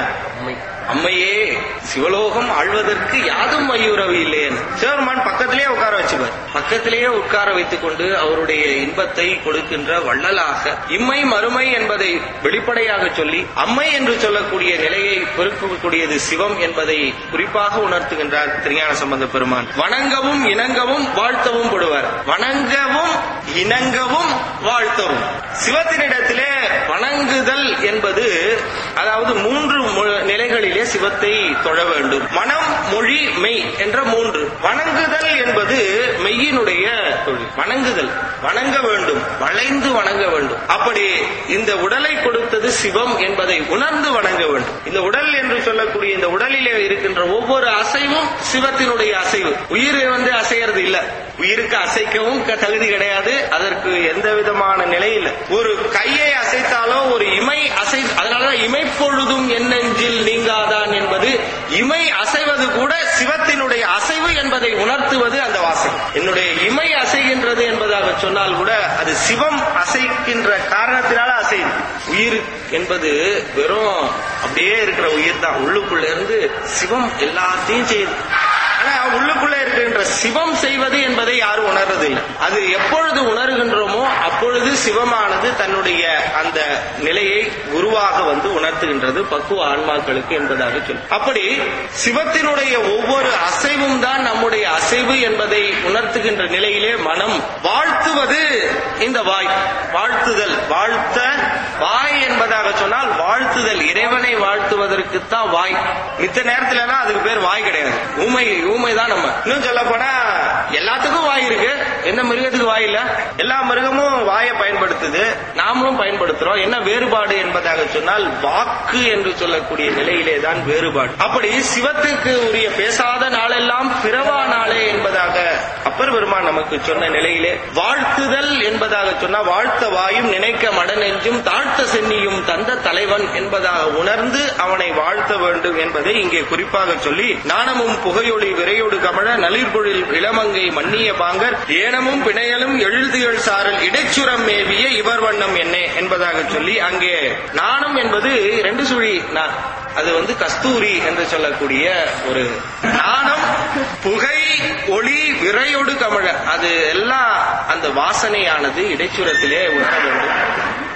அம்மையே சிவலோகம் ஆழ்வதற்கு யாதும் மையுறவு இல்லையேன்னு சிவபெருமான் பக்கத்திலேயே உட்கார வச்சுப்பார் பக்கத்திலேயே உட்கார வைத்துக் கொண்டு அவருடைய இன்பத்தை கொடுக்கின்ற வள்ளலாக இம்மை மறுமை என்பதை வெளிப்படையாக சொல்லி அம்மை என்று சொல்லக்கூடிய நிலையை பெருக்கக்கூடியது சிவம் என்பதை குறிப்பாக உணர்த்துகின்றார் திருஞான சம்பந்த பெருமான் வணங்கவும் இணங்கவும் வாழ்த்தவும் படுவார் வணங்கவும் இணங்கவும் வாழ்த்தவும் சிவத்தினிடத்திலே வணங்குதல் என்பது அதாவது மூன்று மு- நிலைகளிலே சிவத்தை தொழ வேண்டும் மனம் மொழி மெய் என்ற மூன்று வணங்குதல் என்பது மெய்யினுடைய தொழில் வணங்குதல் வணங்க வேண்டும் வளைந்து வணங்க வேண்டும் அப்படி இந்த உடலை கொடுத்தது சிவம் என்பதை உணர்ந்து வணங்க வேண்டும் இந்த உடல் என்று சொல்லக்கூடிய இந்த உடலிலே இருக்கின்ற ஒவ்வொரு அசைவும் சிவத்தினுடைய அசைவு உயிர் வந்து அசையறது இல்ல உயிருக்கு அசைக்கவும் க- தகுதி கிடையாது அதற்கு எந்த விதமான நிலை இல்லை ஒரு கையை அசைத்தாலோ ஒரு இமை அசை அதனாலதான் இமைப்பொழுதும் என் நெஞ்சில் நீங்காதான் என்பது இமை அசைவது கூட சிவத்தினுடைய அசைவு என்பதை உணர்த்துவது அந்த வாசகம் என்னுடைய இமை அசைகின்றது என்பதாக சொன்னால் கூட அது சிவம் அசைக்கின்ற காரணத்தினால அசைது உயிர் என்பது வெறும் அப்படியே இருக்கிற உயிர் தான் உள்ளுக்குள்ள இருந்து சிவம் எல்லாத்தையும் செய்யுது ஆனா உள்ளுக்குள்ள இருக்கின்ற சிவம் செய்வது என்பதை யாரும் உணர்றதில்லை அது எப்பொழுது உணர்கின்றோமோ அப்பொழுது சிவமானது தன்னுடைய அந்த நிலையை குருவாக வந்து உணர்த்துகின்றது பக்குவ ஆன்மாக்களுக்கு என்பதாக சொல்லு அப்படி சிவத்தினுடைய ஒவ்வொரு அசைவும் தான் நம்முடைய அசைவு என்பதை உணர்த்துகின்ற நிலையிலே மனம் வாழ்த்துவது இந்த வாய் வாழ்த்துதல் வாழ்த்த வாய் என்பதாக சொன்னால் வாழ்த்துதல் இறைவனை வாழ்த்துவதற்குத்தான் வாய் மித்த நேரத்துல எல்லாம் அதுக்கு பேர் வாய் கிடையாது ஊமை ஊமை தான் நம்ம இன்னும் சொல்ல போனா எல்லாத்துக்கும் வாய் இருக்கு எந்த மிருகத்துக்கு வாய் இல்ல எல்லா மிருகமும் வாயை பயன்படுத்துது நாமளும் பயன்படுத்துறோம் என்ன வேறுபாடு என்பதாக சொன்னால் வாக்கு என்று சொல்லக்கூடிய நிலையிலே தான் வேறுபாடு அப்படி சிவத்துக்கு உரிய பேசாத நாளெல்லாம் பிறவா நாளே என்பதாக அப்பர் பெருமான் நமக்கு சொன்ன நிலையிலே வாழ்த்துதல் என்பதாக சொன்னா வாழ்த்த வாயும் நினைக்க மடநெஞ்சும் தாழ்த்த சென்னியும் தந்த தலைவன் என்பதாக உணர்ந்து அவனை வாழ்த்த வேண்டும் என்பதை இங்கே குறிப்பாக சொல்லி நாணமும் புகையொளி விரையோடு கமழ நளிர்பொழில் இளமங்கை மன்னிய பாங்கர் ஏனமும் பிணையலும் எழுதியல் சாரல் இடைச்சுரம் மேவிய இவர் வண்ணம் என்னே என்பதாக சொல்லி அங்கே நாணம் என்பது ரெண்டு சுழி நா- அது வந்து கஸ்தூரி என்று சொல்லக்கூடிய ஒரு நாணம் புகை ஒளி விரையோடு கமழ அது எல்லாம் அந்த வாசனையானது இடைச்சுரத்திலே உணர வேண்டும்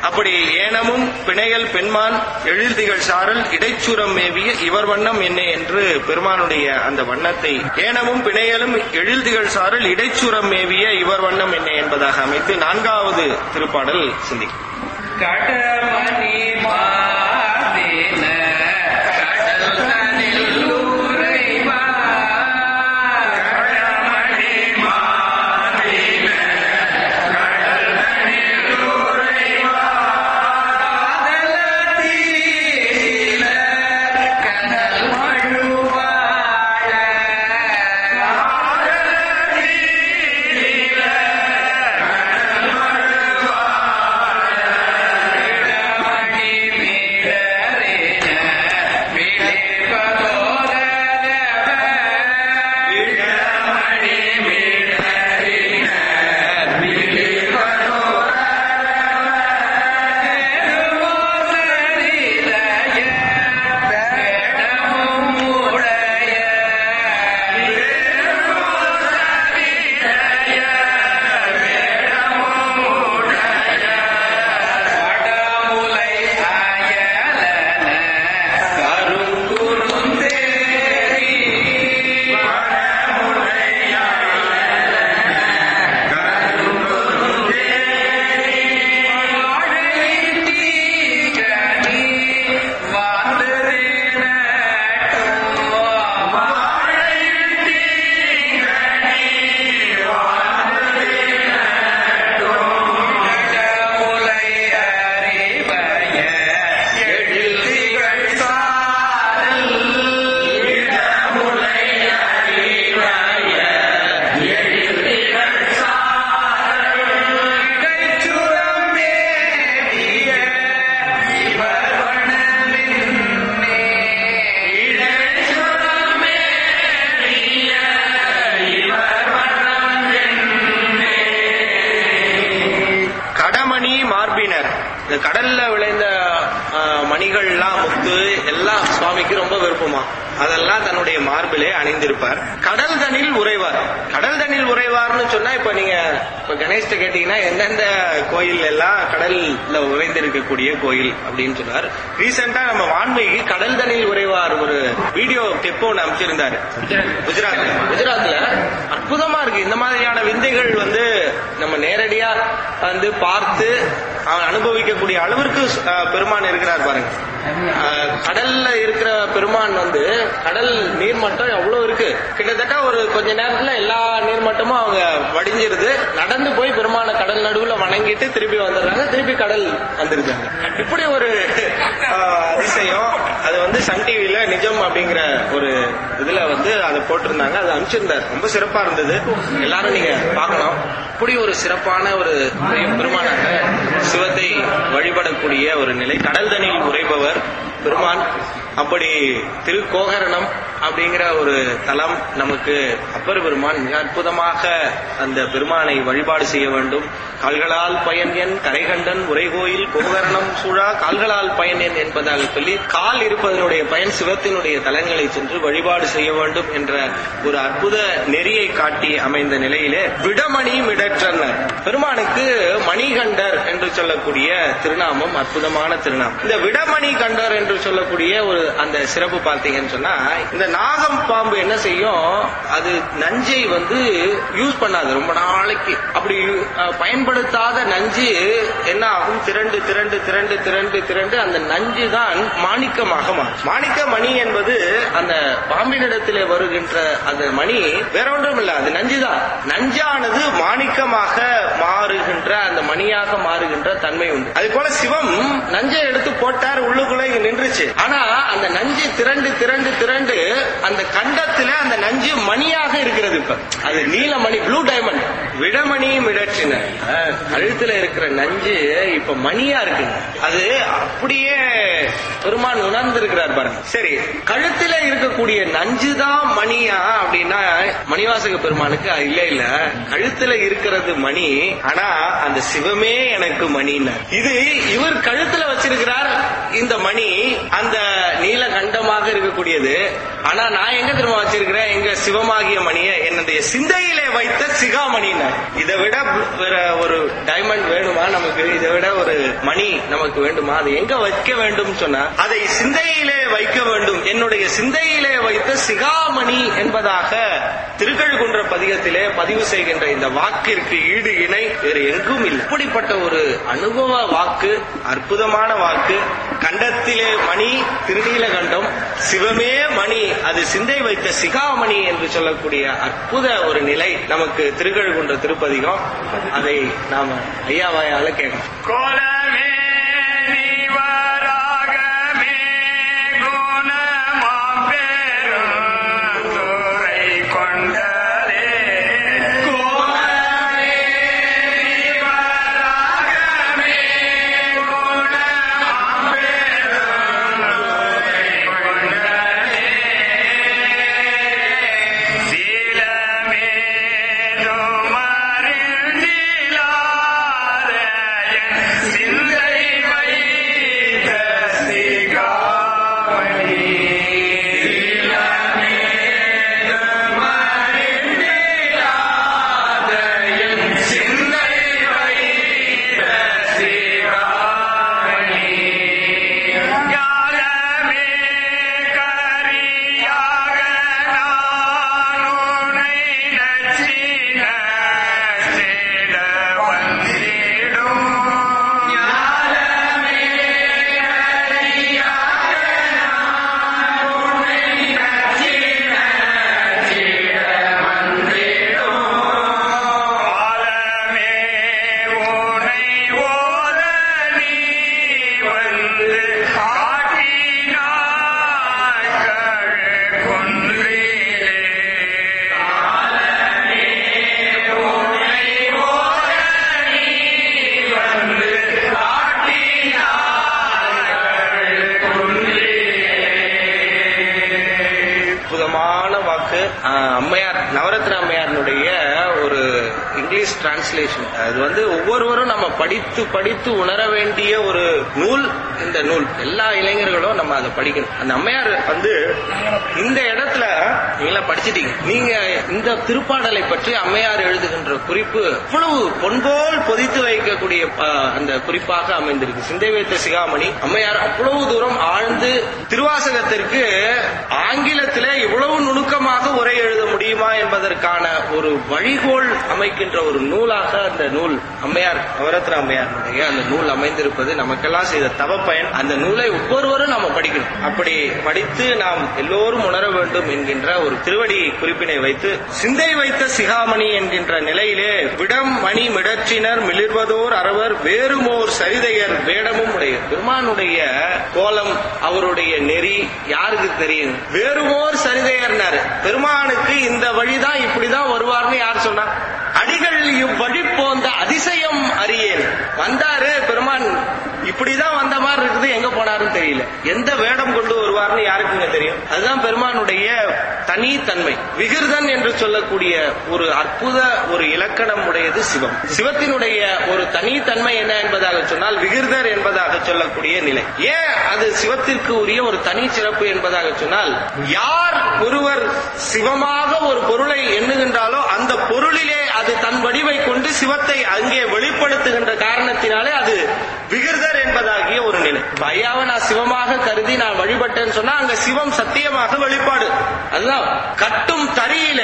அப்படி ஏனமும் பிணையல் பெண்மான் எழில்திகள் சாரல் இடைச்சுரம் மேவிய இவர் வண்ணம் என்ன என்று பெருமானுடைய அந்த வண்ணத்தை ஏனமும் பிணையலும் எழில்திகள் சாரல் இடைச்சுரம் மேவிய இவர் வண்ணம் என்ன என்பதாக அமைத்து நான்காவது திருப்பாடல் சிந்திக்கும் கடமணி மாறின கடல் தனில் உறைவார். கடமணி மாறின கடல் தனில் உறைவார். காதலத்தீர கனல் மழுவாழ. காதலத்தீர மணி மீடறின விழிப்பதோரவ. இளமணி மீடறின விழிப்பதோரவ. திருவோசரிலய வேடமும் உடைய. திருவோசரிலய வேடமும் உடைய. வடமுலை அயலன கருங்குறுந்தேரி. வடமுலை வாழைத்தீகனி வாழ்ந்திருநட்டோ. வடமுலை அறிவய எழில்திகள் சாரல். இடமுலை அறிவய எழில்திகள் சாரல். இடைச்சுரம் மேவிய இவர் வண்ணமின்னே. இடைச்சுரம் மேவிய இவர் வண்ணமின்னே. கடமணி மார்பினர் இந்த கடல்ல விளைந்த ஆ, மணிகள்லாம் முத்து எல்லாம் சுவாமிக்கு ரொம்ப விருப்பமா அதெல்லாம் தன்னுடைய மார்பிலே அணிந்திருப்பார் கடல் தனில் உறைவார் கடல் தனில் உறைவார்னு சொன்னா இப்ப நீங்க இப்ப கணேஷ்ட கேட்டீங்கன்னா எந்தெந்த கோயில் எல்லாம் கடல்ல உறைந்திருக்கக்கூடிய கோயில் அப்படின்னு சொன்னார் ரீசெண்டா நம்ம வான்மைக்கு கடல் தனில் உறைவார் ஒரு வீடியோ கிளிப் ஒன்று அமைச்சிருந்தாரு குஜராத்ல குஜராத்ல அற்புதமா இருக்கு இந்த மாதிரியான விந்தைகள் வந்து நம்ம நேரடியா வந்து பார்த்து அவன் அனுபவிக்கக்கூடிய அளவிற்கு அஹ், பெருமான் இருக்கிறார் பாருங்க அஹ், கடல்ல இருக்கிற பெருமான் வந்து கடல் நீர்மட்டம் எவ்வளவு இருக்கு கிட்டத்தட்ட ஒரு கொஞ்ச நேரத்துல எல்லா நீர்மட்டமும் அவங்க வடிஞ்சிருது நடந்து போய் பெருமான கடல் நடுவுல வணங்கிட்டு திருப்பி வந்துடுறாங்க திருப்பி கடல் வந்திருக்காங்க இப்படி ஒரு அஹ், அதிசயம் அது வந்து சன் டிவில நிஜம் அப்படிங்கிற ஒரு இதுல வந்து அதை போட்டிருந்தாங்க அதை அனுப்பிச்சிருந்தார் ரொம்ப சிறப்பா இருந்தது எல்லாரும் நீங்க பார்க்கணும் இப்படி ஒரு சிறப்பான ஒரு பெரிய பெருமானாக சிவத்தை வழிபடக்கூடிய ஒரு நிலை கடல் தண்ணியில் உறைபவர் பெருமான் அப்படி திருக்கோகரணம் அப்படிங்கிற ஒரு தலம் நமக்கு அப்பர் பெருமான் மிக அற்புதமாக அந்த பெருமானை வழிபாடு செய்ய வேண்டும் கால்களால் பயன் என் கரைகண்டன் உரைகோயில் கோகரணம் சூழா கால்களால் பயன் என் என்பதாக சொல்லி கால் இருப்பதனுடைய பயன் சிவத்தினுடைய தலங்களை சென்று வழிபாடு செய்ய வேண்டும் என்ற ஒரு அற்புத நெறியை காட்டி அமைந்த நிலையிலே விடமணி மிடற்றனர் பெருமானுக்கு மணிகண்டர் என்று சொல்லக்கூடிய திருநாமம் அற்புதமான திருநாமம் இந்த விடமணி கண்டர் என்று சொல்லக்கூடிய ஒரு அந்த சிறப்பு பார்த்தீங்கன்னு சொன்னா இந்த நாகம் பாம்பு என்ன செய்யும் அது நஞ்சை வந்து யூஸ் பண்ணாது ரொம்ப நாளைக்கு அப்படி அஹ், பயன்படுத்தாத நஞ்சு என்ன ஆகும் திரண்டு திரண்டு திரண்டு திரண்டு திரண்டு அந்த நஞ்சு தான் மாணிக்கமாக மாறும் மாணிக்க மணி என்பது அந்த பாம்பினிடத்திலே வருகின்ற அந்த மணி வேற ஒன்றும் இல்ல அது நஞ்சுதான் நஞ்சானது மாணிக்கமாக மாறுகின்ற அந்த மணியாக மாறுகின்ற தன்மை உண்டு அது போல சிவம் நஞ்சை எடுத்து போட்டார் உள்ளுக்குள்ள இங்க நின்றுச்சு ஆனா அந்த நஞ்சு திரண்டு திரண்டு திரண்டு அந்த கண்டத்துல அந்த நஞ்சு மணியாக இருக்கிறது இப்ப அது நீலமணி ப்ளூ டைமண்ட் விடமணி மிடற்றின கழுத்துல இருக்கிற நஞ்சு இப்ப மணியா இருக்கு அது அப்படியே பெருமான் உணர்ந்து இருக்கிறார் பாருங்க சரி கழுத்துல இருக்கக்கூடிய நஞ்சு தான் மணியா அப்படின்னா மணிவாசக பெருமானுக்கு அது இல்ல இல்ல கழுத்துல இருக்கிறது மணி ஆனா அந்த சிவமே எனக்கு மணின்னு இது இவர் கழுத்துல வச்சிருக்கிறார் இந்த மணி அந்த நீலகண்டமாக இருக்கக்கூடியது ஆனா நான் எங்க திரும்ப வச்சிருக்கிறேன் எங்க சிவமாகிய மணியை என்னுடைய சிந்தையிலே வைத்த சிகாமணின்னு இதை விட வேற ஒரு டைமண்ட் வேணுமா நமக்கு இதை விட ஒரு மணி நமக்கு வேண்டுமா அதை எங்க வைக்க வேண்டும் சொன்னா அதை சிந்தையிலே வைக்க வேண்டும் என்னுடைய சிந்தையிலே வைத்த சிகாமணி என்பதாக திருக்கழுகுன்ற பதிகத்திலே பதிவு செய்கின்ற இந்த வாக்கிற்கு ஈடு இணை வேறு எங்கும் இல்லை இப்படிப்பட்ட ஒரு அனுபவ வாக்கு அற்புதமான வாக்கு கண்டத்திலே மணி திருநீலகண்டம் சிவமே மணி அது சிந்தை வைத்த சிகாமணி என்று சொல்லக்கூடிய அற்புத ஒரு நிலை நமக்கு திருக்கழுகுன்ற திருப்பதிகம் அதை நாம ஐயாவாயால கேட்கணும் கோலமே நீவராகமே குணமாம் பெரும் துறை கொண்டதே கோலமே நீவராகமே குணமாம் பெரும் துறை கொண்டதே சீலமே துமரில் ஜீலாத என் சிந்தை வைத்த சிகாமணி சீலமே துமரில் ஜீலாத என் சிந்தை வைத்த சிகாமணி ஞானமே கரியாக நானுனை நச்சின சேட வந்திடும் ஞானமே கரியாக நானுனை நச்சின சேட வந்திடும் காலமே உனை ஓத நீ வந்து காட்டினாய் கழுகுன்றிலே. காலமே உனை ஓத நீ வந்து காட்டினாய் கழுகுன்றிலே. அற்புதமான வாக்கு ஆஹ், அம்மையார் நவரத்ன அம்மையாரினுடைய ஒரு இங்கிலீஷ் டிரான்ஸ்லேஷன் அது வந்து ஒவ்வொருவரும் நம்ம படித்து படித்து உணர வேண்டிய ஒரு நூல் இந்த நூல் எல்லா இளைஞர்களும் நம்ம அதை படிக்கணும் அந்த அம்மையார் வந்து இந்த இடத்துல நீங்களா படிச்சிட்டீங்க நீங்க இந்த திருப்பாடலை பற்றி அம்மையார் எழுதுகின்ற குறிப்பு இவ்வளவு பொன்போல் பொதித்து வைக்கக்கூடிய ஆஹ், அந்த குறிப்பாக அமைந்திருக்கு சிந்தை வைத்த சிகாமணி அம்மையார் அவ்வளவு தூரம் ஆழ்ந்து திருவாசகத்திற்கு ஆங்கிலத்திலே இவ்வளவு நுணுக்கமாக உரை எழுத முடியுமா என்பதற்கான ஒரு வழிகோல் அமைக்கின்ற ஒரு நூலாக அந்த நூல் அம்மையார் நவரத்ன அம்மையாருடைய அந்த நூல் அமைந்திருப்பது நமக்கெல்லாம் செய்த தவ பயன் அந்த நூலை ஒவ்வொருவரும் நாம படிக்கணும் அப்படி படித்து நாம் எல்லோரும் உணர வேண்டும் என்கின்ற ஒரு திருவடி குறிப்பினை வைத்து சிந்தை வைத்த சிகாமணி என்கின்ற நிலையிலே விடம் மணி மிடற்றினர் மிளிர்வதோர் அரவர் வேறுமோர் சரிதையர் வேடமும் உடைய பெருமானுடைய கோலம் அவருடைய நெறி யாருக்கு தெரியும் வேறுமோர் சரிதையர்னாரு பெருமானுக்கு இந்த வழிதான் இப்படிதான் வருவார்னு யார் சொன்னா அடிகள் இவ்வழி போந்த அதிசயம் அறியேன் வந்தாரு பெருமான் இப்படிதான் வந்த மாதிரி இருக்குது எங்க போனாருன்னு தெரியல எந்த வேடம் கொண்டு வருவார்னு யாருக்குங்க தெரியும் அதுதான் பெருமானுடைய தனித்தன்மை விகிர்தன் என்று சொல்லக்கூடிய ஒரு அற்புத ஒரு இலக்கணம் உடையது சிவம் சிவத்தினுடைய ஒரு தனித்தன்மை என்ன என்பதாக சொன்னால் விகிர்தர் என்பதாக சொல்லக்கூடிய நிலை ஏன் அது சிவத்திற்கு உரிய ஒரு தனி சிறப்பு என்பதாக சொன்னால் யார் ஒருவர் சிவமாக ஒரு பொருளை எண்ணுகின்றாலோ அந்த பொருளிலே அது தன் வடிவை கொண்டு சிவத்தை அங்கே வெளிப்படுத்துகின்ற காரணத்தினாலே அது விகிர்தர் என்பதாகிய ஒரு நிலை இப்ப ஐயாவை நான் சிவமாக கருதி நான் வழிபட்டேன்னு சொன்னா அங்க சிவம் சத்தியமாக வெளிப்பாடு அதுதான் கட்டும் தறியில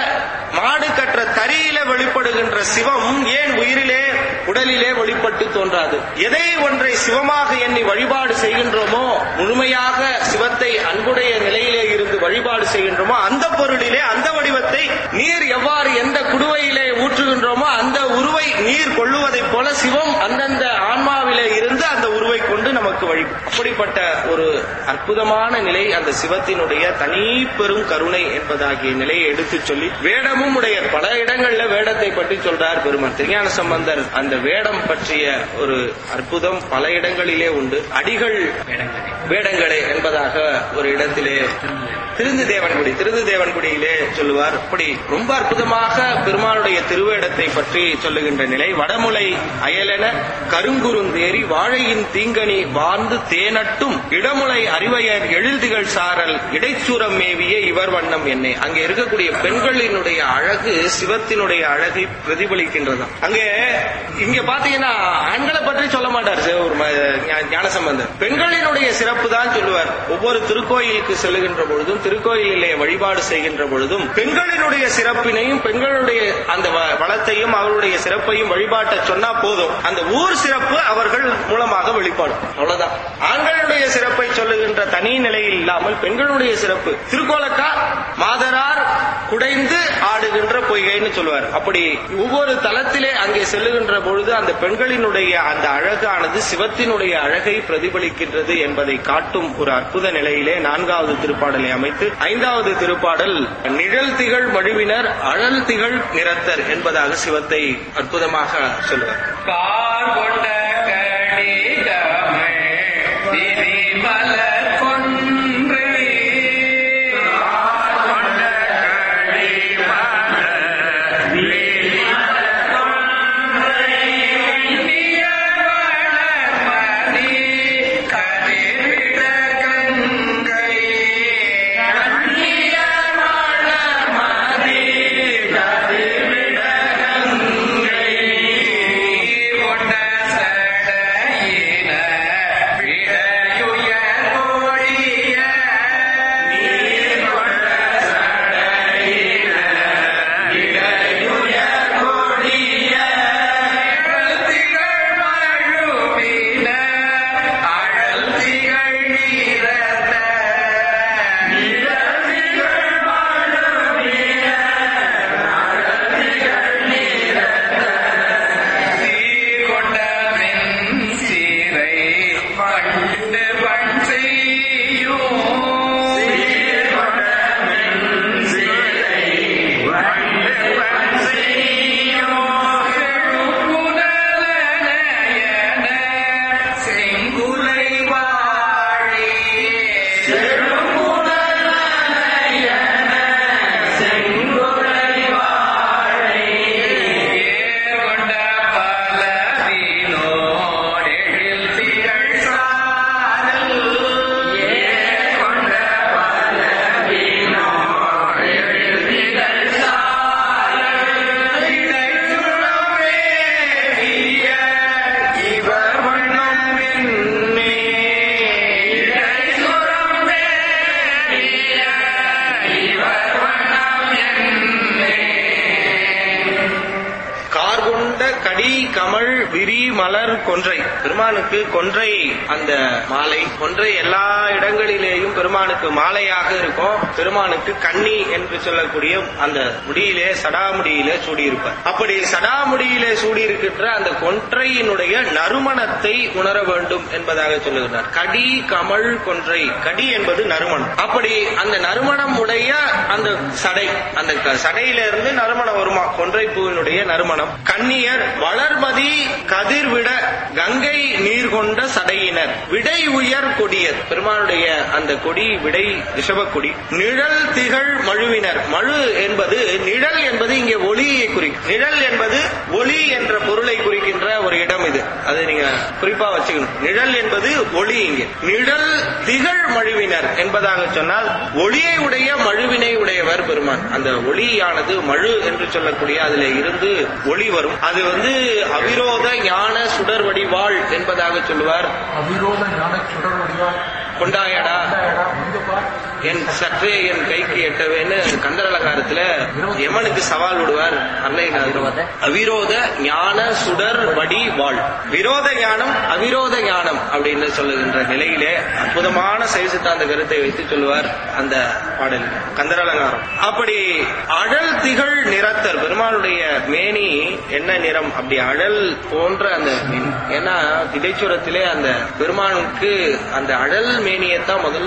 மாடு கற்ற தறியில வெளிப்படுகின்ற சிவம் ஏன் உயிரிலே உடலிலே வெளிப்பட்டு தோன்றாது எதை ஒன்றை சிவமாக எண்ணி வழிபாடு செய்கின்றோமோ முழுமையாக சிவத்தை அன்புடைய நிலையிலே இருந்து வழிபாடு செய்கின்றோமோ அந்த பொருளிலே அந்த வடிவத்தை நீர் எவ்வாறு எந்த குடுவையிலே ஊற்றுகின்றோமோ அந்த உருவை நீர் கொள்ளுவதைப் போல சிவம் அந்தந்த ஆன்மாவிலே இருந்து அந்த உருவை கொண்டு நமக்கு வழி அப்படிப்பட்ட ஒரு அற்புதமான நிலை அந்த சிவத்தினுடைய தனி பெரும் கருணை என்பதாகிய நிலையை எடுத்துச் சொல்லி வேடமும் உடைய பல இடங்கள்ல வேடத்தை பற்றி சொல்றார் பெருமான் திருஞான சம்பந்தர் அந்த வேடம் பற்றிய ஒரு அற்புதம் பல இடங்களிலே உண்டு அடிகள் வேடங்களே என்பதாக ஒரு இடத்திலே திருந்து தேவன்குடி திருந்து தேவன்குடியிலே சொல்லுவார் இப்படி ரொம்ப அற்புதமாக பெருமானுடைய திருவேடத்தை பற்றி சொல்லுகின்ற நிலை வடமுலை அயலென கருங்குறுந்தேரி வாழையின் தீங்கனி வாழ்ந்து தேனட்டும் இடமுலை அறிவையர் எழில்திகள் சாரல் இடைச்சூரம் மேவிய இவர் வண்ணம் என்னே அங்கே இருக்கக்கூடிய பெண்களினுடைய அழகு சிவத்தினுடைய அழகை பிரதிபலிக்கின்றதாம் அங்கே இங்க பாத்தீங்கன்னா ஆண்களை பற்றி சொல்ல மாட்டார் சிவபெருமா ஞானசம்பந்தர் பெண்களினுடைய சிறப்பு தான் சொல்லுவார் ஒவ்வொரு திருக்கோயிலுக்கு செல்லுகின்ற பொழுதும் திருக்கோயிலிலே வழிபாடு செய்கின்ற பொழுதும் பெண்களினுடைய சிறப்பினையும் பெண்களுடைய அந்த வ- வளத்தையும் அவருடைய சிறப்பையும் வழிபாட்டை சொன்னா போதும் அந்த ஊர் சிறப்பு அவர்கள் மூலமாக வெளிப்பாடும் அவ்வளவுதான் ஆண்களுடைய சிறப்பை சொல்லுகின்ற தனி நிலையில் இல்லாமல் பெண்களுடைய சிறப்பு திருக்கோலக்கா மாதரார் குடைந்து ஆடுகின்ற பொய்கைன்னு சொல்லுவார் அப்படி ஒவ்வொரு தலத்திலே அங்கே செல்லுகின்ற பொழுது அந்த பெண்களினுடைய அந்த அழகானது சிவத்தினுடைய அழகை பிரதிபலிக்கின்றது என்பதை காட்டும் ஒரு அற்புத நிலையிலே நான்காவது திருப்பாடலை அமைத்து ஐந்தாவது திருப்பாடல் நிழல் திகழ் மழுவினர் அழல் திகழ் நிறத்தர் என்பதாக சிவத்தை அற்புதமாக சொல்லுவார் கார் கொண்ட கடிகமே திரிமலர் கொன்றை கார் கொண்ட கடிமலர் திரிமலர் கொன்றை கண்ணியர் வளர்மதி கதிர்விட கங்கை கண்ணியர் வளர்மதி கதிர்விட கங்கை கொண்ட சடையின விடையுயர் கோடிய நீர் கொண்ட சடையின விடையுயர் கோடிய அழல் திகழ் மழுவின அழல் திகழ் நீரத்த நிழல் திகழ் மழுவின அழல் திகழ் நீரத்த சீர்கொண்ட மென்சீரை பண்டு பண் செய்யும் சீர்கொண்ட மென்சீரை பண்டு பண் செய்யும் செழுங்குலனயன செங்குலை வாழி செழுங்குலனயன செங்குலை வாழி ஏர்கொண்ட பலவினோடெழில் திகழ் சாரல் ஏர்கொண்ட பலவினோடெழில் திகழ் சாரல் இடைச்சுழவேறிய இவர் வண்ணம் என்னே இடைச்சுழவேறிய இவர் வண்ணம் என்னே கார்கொண்ட கடி கமழ் விரி மலர் கொன்றை பெருமானுக்கு கொன்றை அந்த மாலை கொன்றை எல்லா இடங்களிலேயும் பெருமானுக்கு மாலையாக இருக்கும் பெருமானுக்கு கண்ணி என்று சொல்லக்கூடிய அந்த முடியிலே சடாமுடியிலே சூடியிருப்பார் அப்படி சடாமுடியிலே சூடியிருக்கின்ற அந்த கொன்றையினுடைய நறுமணத்தை உணர வேண்டும் என்பதாக சொல்லுகிறார் கடி கமழ் கொன்றை கடி என்பது நறுமணம் அப்படி அந்த நறுமணம் உடைய அந்த சடை அந்த க- சடையிலிருந்து நறுமணம் வருமா கொன்றை பூவினுடைய நறுமணம் கன்னியர் வளர்மதி கதிர்விட கங்கை நீர் கொண்ட சடையினர் விடை உயர் கொடியர் பெருமானுடைய அந்த கொடி விடை ரிஷப கொடி நிழல் திகழ் மழுவினர் மழு என்பது நிழல் என்பது இங்கே ஒளியை குறிக்கும் நிழல் என்பது ஒளி என்ற பொருளை குறிக்கின்ற ஒரு இடம் இது அது நீங்க குறிப்பா வச்சுக்கணும் நிழல் என்பது ஒளி இங்கே நிழல் திகழ் மழுவினர் என்பதாக சொன்னால் ஒளியை உடைய மழுவினை உடையவர் பெருமான் அந்த ஒளியானது மழு என்று சொல்லக்கூடிய அதுல இருந்து ஒளி வரும் அது வந்து அவிரோத ஞான சுடர் வடிவாள் என்பதாக சொல்லுவார் அவிரோத ஞான சுடர் வடிவாய் கொண்டாயடா வந்து பார் என் சற்றே என் கைக்கு எட்டவேன்னு கந்தர் அலங்காரத்துல யமனுக்கு சவால் விடுவார் அன்னைநாதர் அவிரோத ஞான சுடர் வடி வாழ் விரோத ஞானம் அவிரோத ஞானம் அப்படின்னு சொல்லுகின்ற நிலையிலே அற்புதமான சைவ சித்தாந்த கருத்தை வைத்து சொல்லுவார் அந்த பாடல் கந்தர் அலங்காரம் அப்படி அழல் திகழ் நிறத்தர் பெருமானுடைய மேனி என்ன நிறம் அப்படி அழல் போன்ற அந்த மீன். ஏன்னா திடைச்சுரத்திலே அந்த பெருமானுக்கு அந்த அழல் மேனியைத்தான் முதல்ல பெருமான்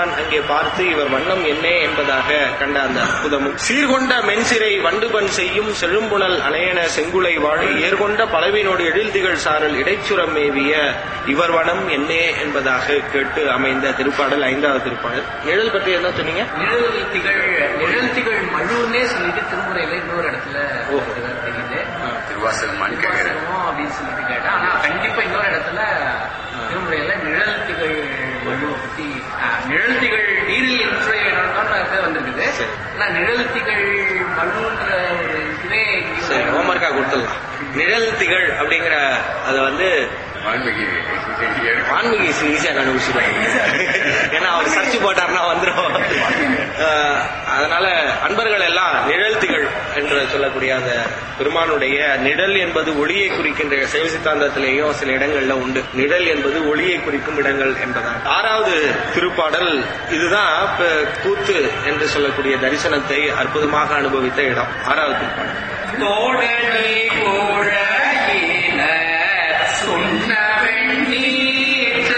பெருமான் அங்கே பார்த்து இவர் வண்ணம் என்ன என்பதாக கண்ட அந்த அற்புதமும் சீர்கொண்ட மென்சிறை வண்டுபன் செய்யும் செழும்புணல் அணையன செங்குலை வாழி ஏர்கொண்ட பலவினோடு எழில்திகள் சாரல் இடைச்சுரம் மேவிய இவர் வனம் என்னே என்பதாக கேட்டு அமைந்த திருப்பாடல் ஐந்தாவது திருப்பாடல் நிழல் பற்றி என்ன சொன்னீங்க நிழல் திகழ் நிழல் திகழ் மழுன்னே சொல்லிட்டு திருமுறையில இன்னொரு இடத்துல இருக்கிறதா தெரியுது திருவாசகம் கேட்கிறேன் திருவாசகமோ அப்படின்னு சொல்லிட்டு கேட்டேன் ஆனா கண்டிப்பா இன்னொரு இடத்துல திருமுறையில நிழல் திகழ் மழுவை பத்தி ஆ, நிழல் திகழ் நீரில் என்று நடந்தாலும் வந்திருக்குது சரி. ஆனா நிழல் திகழ் மழுன்ற ஒரு இதுவே சரி ஹோம்ஒர்க்கா கொடுத்துடலாம் நிழல் திகழ் அப்படிங்கிற அதை வந்து வால்மீகி ஆன்மீக ஈஸியா கண்டுபிடிச்சிருவாங்க ஏன்னா அவர் சர்ச் போட்டார்னா வந்துடும் அஹ், அதனால அன்பர்கள் எல்லாம் நிழல் திகழ் என்று சொல்லக்கூடிய அந்த பெருமானுடைய நிழல் என்பது ஒளியை குறிக்கின்ற சைவ சித்தாந்தத்திலேயும் சில இடங்கள்ல உண்டு நிழல் என்பது ஒளியை குறிக்கும் இடங்கள் என்பதால் ஆறாவது திருப்பாடல் இதுதான் இப்ப கூத்து என்று சொல்லக்கூடிய தரிசனத்தை அற்புதமாக அனுபவித்த இடம் ஆறாவது திருப்பாடல் தோடனி கோழையின சொன்ன வெண்ணீற்ற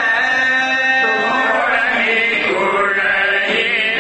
தோடனி கோழையின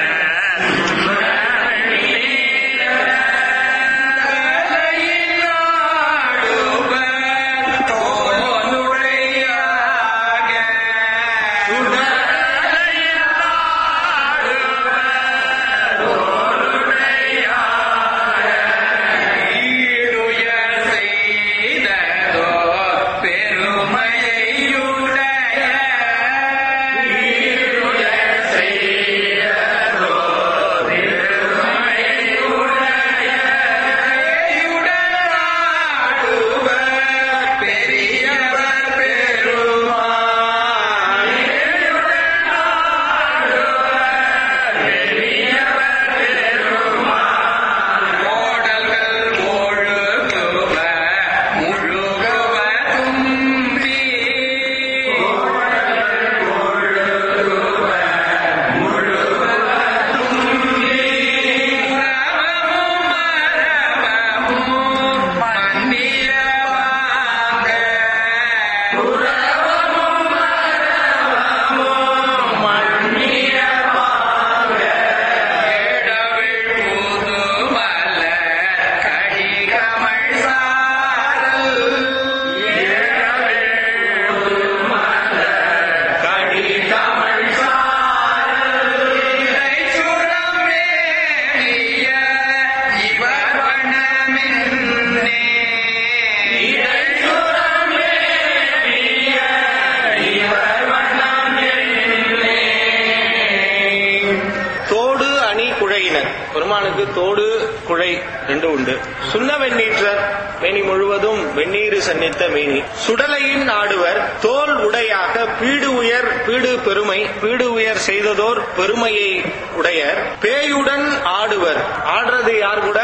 தோடு அணி குழையினர் பெருமானுக்கு தோடு குழை ரெண்டு உண்டு சுண்ண வெண்ணீற்றர் மேனி முழுவதும் வெந்நீர் சன்னித்த மேனி சுடலையின் ஆடுவர் தோல் உடையாக பீடு உயர் பீடு பெருமை பீடு உயர் செய்ததோர் பெருமையை உடையர் பேயுடன் ஆடுவர் ஆடுறது யார் கூட